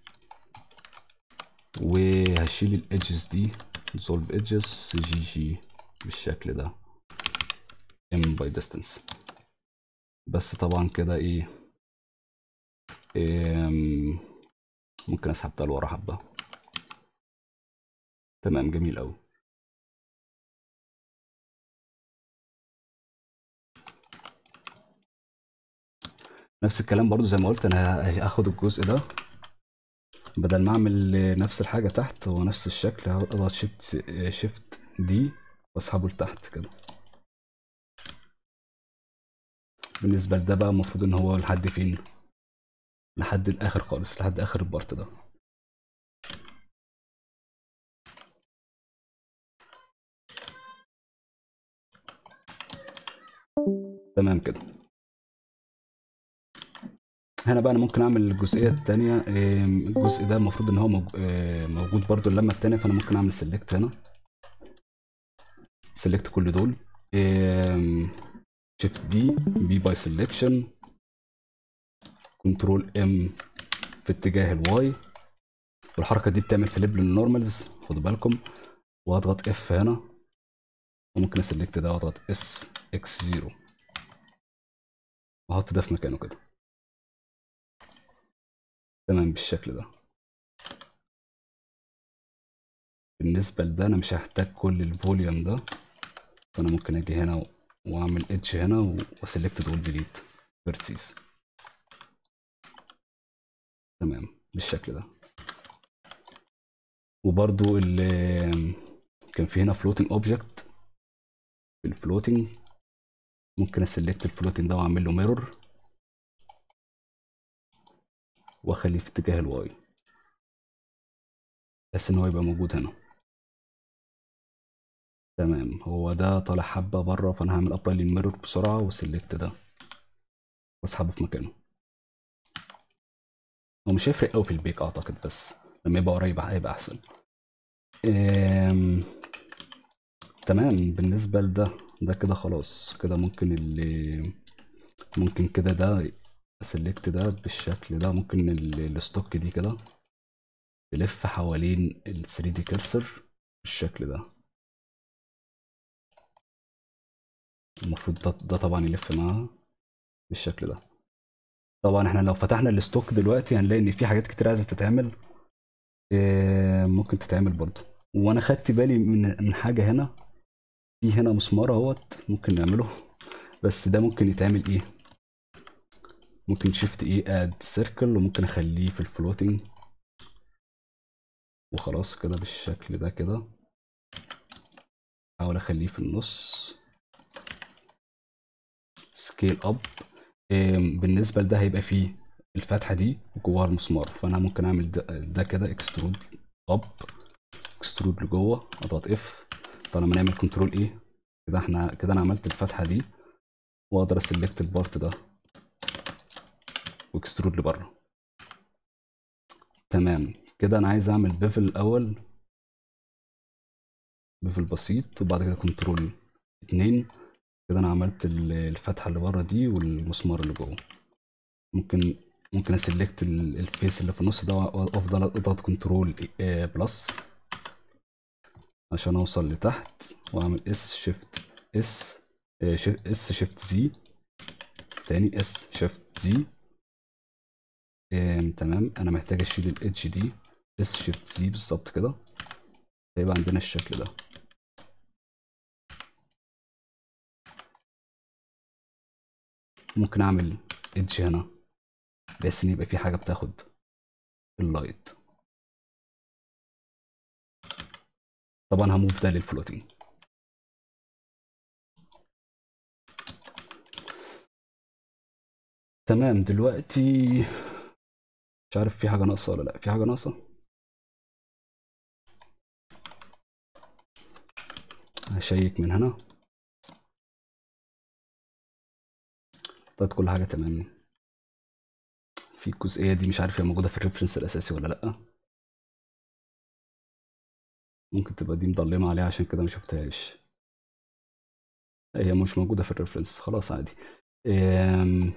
وهشيل الايدجز دي solve edges جي جي بالشكل ده m by distance بس طبعا كده ايه إيه ممكن اسحب ده لورا حبه تمام جميل قوي نفس الكلام برضو زي ما قلت انا هاخد الجزء ده بدل ما اعمل نفس الحاجه تحت هو نفس الشكل اضغط شيفت شيفت دي واسحبه لتحت كده بالنسبه لده بقى المفروض ان هو لحد فين لحد الاخر خالص لحد اخر البارت ده تمام كده هنا بقى انا ممكن اعمل الجزئيه الثانيه الجزء ده المفروض ان هو موج- آه، موجود برضو اللمه الثانيه فانا ممكن اعمل سيلكت هنا سيلكت كل دول شيفت دي بي باي سيلكشن كنترول ام في اتجاه الواي والحركه دي بتعمل فليب للنورمالز خدوا بالكم واضغط اف هنا وممكن اسلكت ده واضغط اس اكس زيرو واحط ده في مكانه كده تمام بالشكل ده بالنسبة لده أنا مش هحتاج كل الفوليوم ده فأنا ممكن أجي هنا و- وأعمل إدج هنا و- وأسلكت دول ديليت فيرتسيز تمام بالشكل ده وبرضو ال كان في هنا floating object في الفلوتنج ممكن اسلكت الفلوتنج ده واعمل له ميرور واخليه في اتجاه الواي بحيث ان هو يبقى موجود هنا تمام هو ده طالع حبة بره فانا هعمل ابلاي للميرور بسرعة وسلكت ده واسحبه في مكانه هو مش هيفرق قوي في البيك اعتقد بس لما يبقى قريب هيبقى احسن أم... تمام بالنسبة لده ده كده خلاص كده ممكن اللي ممكن كده ده سلكت ده بالشكل ده ممكن ال- الستوك دي كده تلف حوالين ال 3 دي كرسر بالشكل ده المفروض ده, ده طبعا يلف معاها بالشكل ده طبعا احنا لو فتحنا الستوك دلوقتي هنلاقي ان في حاجات كتير عايزه تتعمل إيه، ممكن تتعمل برضو وانا خدت بالي من من حاجه هنا في هنا مسمار اهوت ممكن نعمله بس ده ممكن يتعمل ايه ممكن شيفت ايه اد سيركل وممكن اخليه في الفلوتنج وخلاص كده بالشكل ده كده احاول اخليه في النص سكيل اب بالنسبه لده هيبقى فيه الفتحه دي وجواها المسمار فانا ممكن اعمل ده, ده كده اكسترود اب اكسترود لجوه اضغط اف طب لما نعمل كنترول ايه كده احنا كده انا عملت الفتحه دي واقدر اسلكت البارت ده واكسترود لبره تمام كده انا عايز اعمل بيفل الاول بيفل بسيط وبعد كده كنترول اتنين كده انا عملت ال- الفتحه اللي بره دي والمسمار اللي جوه ممكن ممكن اسلكت ال- الفيس اللي في النص ده وافضل اضغط كنترول بلس عشان اوصل لتحت واعمل اس شيفت اس اس شيفت زي تاني اس شيفت زي تمام انا محتاج اشيل الاتش دي اس شيفت زي بالظبط كده هيبقى عندنا الشكل ده ممكن اعمل ايدج هنا بحيث ان يبقى في حاجه بتاخد اللايت طبعا هموف ده للفلوتنج تمام دلوقتي مش عارف في حاجه ناقصه ولا لا في حاجه ناقصه هشيك من هنا طيب كل حاجه تمام في الجزئيه دي مش عارف هي موجوده في الريفرنس الاساسي ولا لا ممكن تبقى دي مضلمه عليها عشان كده ما شفتهاش هي مش موجوده في الريفرنس خلاص عادي أم...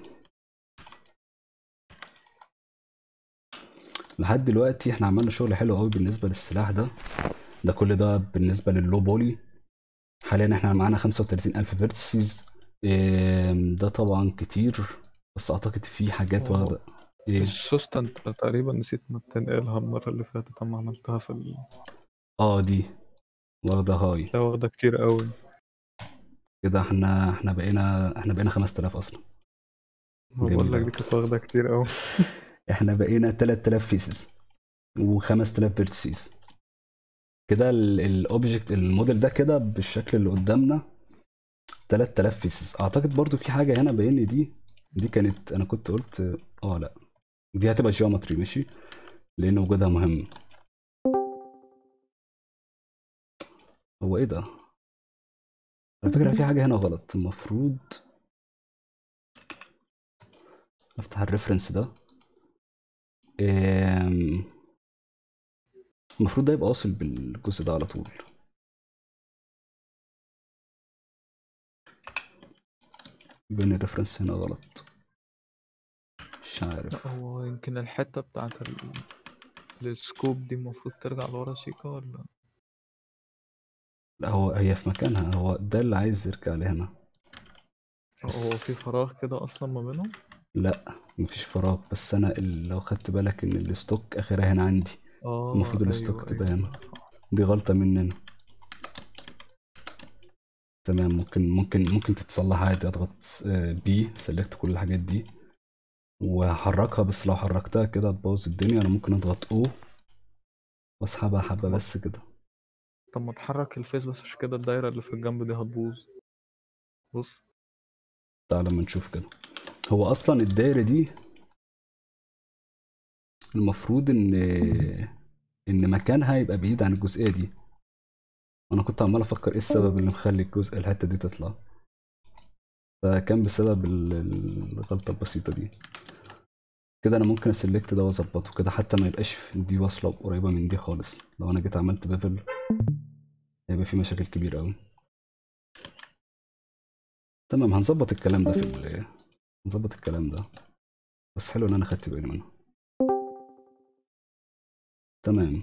لحد دلوقتي احنا عملنا شغل حلو قوي بالنسبه للسلاح ده ده كل ده بالنسبه لللو بولي حاليا احنا معانا 35000 فيرتسز ده طبعا كتير بس اعتقد في حاجات واو. واخده ايه السوسته انت تقريبا نسيت ما تنقلها المرة اللي فاتت اما عملتها في ال... اه دي واخده هاي لا واخدة كتير قوي كده احنا احنا بقينا احنا بقينا 5000 اصلا ما جميل بقول لك أوي. دي كانت واخدة كتير قوي احنا بقينا 3000 فيسز و5000 فيرتسز كده الاوبجكت الموديل ده كده بالشكل اللي قدامنا 3000 فيسز اعتقد برضو في حاجه هنا باين لي دي دي كانت انا كنت قلت اه لا دي هتبقى جيومتري ماشي لان وجودها مهم هو ايه ده على فكره في حاجه هنا غلط المفروض افتح الريفرنس ده أم، المفروض ده يبقى واصل بالجزء ده على طول بين الريفرنس هنا غلط مش عارف لا هو يمكن الحتة بتاعت ال... السكوب دي المفروض ترجع لورا سيكا ولا لا هو هي في مكانها هو ده اللي عايز يرجع لهنا هو بس- في فراغ كده اصلا ما بينهم لا مفيش فراغ بس انا ال- لو خدت بالك ان الستوك اخرها هنا عندي اه المفروض ايوه الستوك ايوه تبقى هنا. صح. دي غلطة مننا تمام ممكن ممكن ممكن تتصلح عادي اضغط بي سيلكت كل الحاجات دي وهحركها بس لو حركتها كده هتبوظ الدنيا انا ممكن اضغط او واسحبها حبة بس كده طب ما تحرك الفيس بس عشان كده الدايرة اللي في الجنب دي هتبوظ بص تعال لما نشوف كده هو اصلا الدايره دي المفروض ان ان مكانها يبقى بعيد عن الجزئيه دي انا كنت عمال افكر ايه السبب اللي مخلي الجزء الحته دي تطلع فكان بسبب ال- الغلطه البسيطه دي كده انا ممكن اسلكت ده واظبطه كده حتى ما يبقاش في- دي واصله قريبه من دي خالص لو انا جيت عملت بيفل هيبقى في مشاكل كبيره قوي تمام هنظبط الكلام ده في ال نظبط الكلام ده بس حلو ان انا خدت بالي منه تمام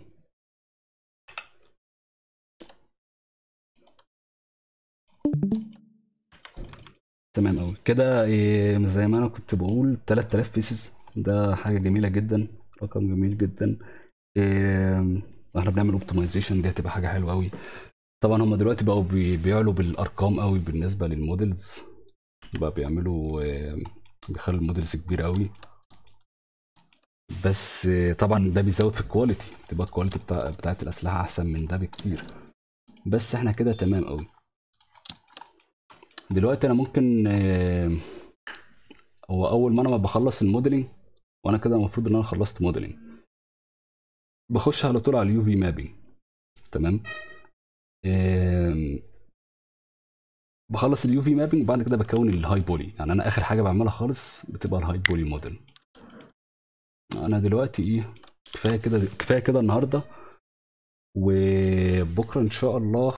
تمام قوي كده إيه، زي ما انا كنت بقول 3000 فيسز ده حاجه جميله جدا رقم جميل جدا إيه، احنا بنعمل اوبتمايزيشن دي هتبقى حاجه حلوه قوي طبعا هم دلوقتي بقوا بي- بيعلوا بالارقام قوي بالنسبه للمودلز بقى بيعملوا آه، بيخلوا المودلز كبيره قوي بس آه، طبعا ده بيزود في الكواليتي تبقى الكواليتي بتاع بتاعت الاسلحه احسن من ده بكتير بس احنا كده تمام قوي دلوقتي انا ممكن آه، هو اول ما انا ما بخلص الموديلنج وانا كده المفروض ان انا خلصت موديلنج بخش على طول على اليو في مابينج تمام آم، بخلص اليو في مابينج بعد كده بكون الهاي بولي يعني انا اخر حاجه بعملها خالص بتبقى الهاي بولي موديل انا دلوقتي ايه كفايه كده كفايه كده النهارده وبكره ان شاء الله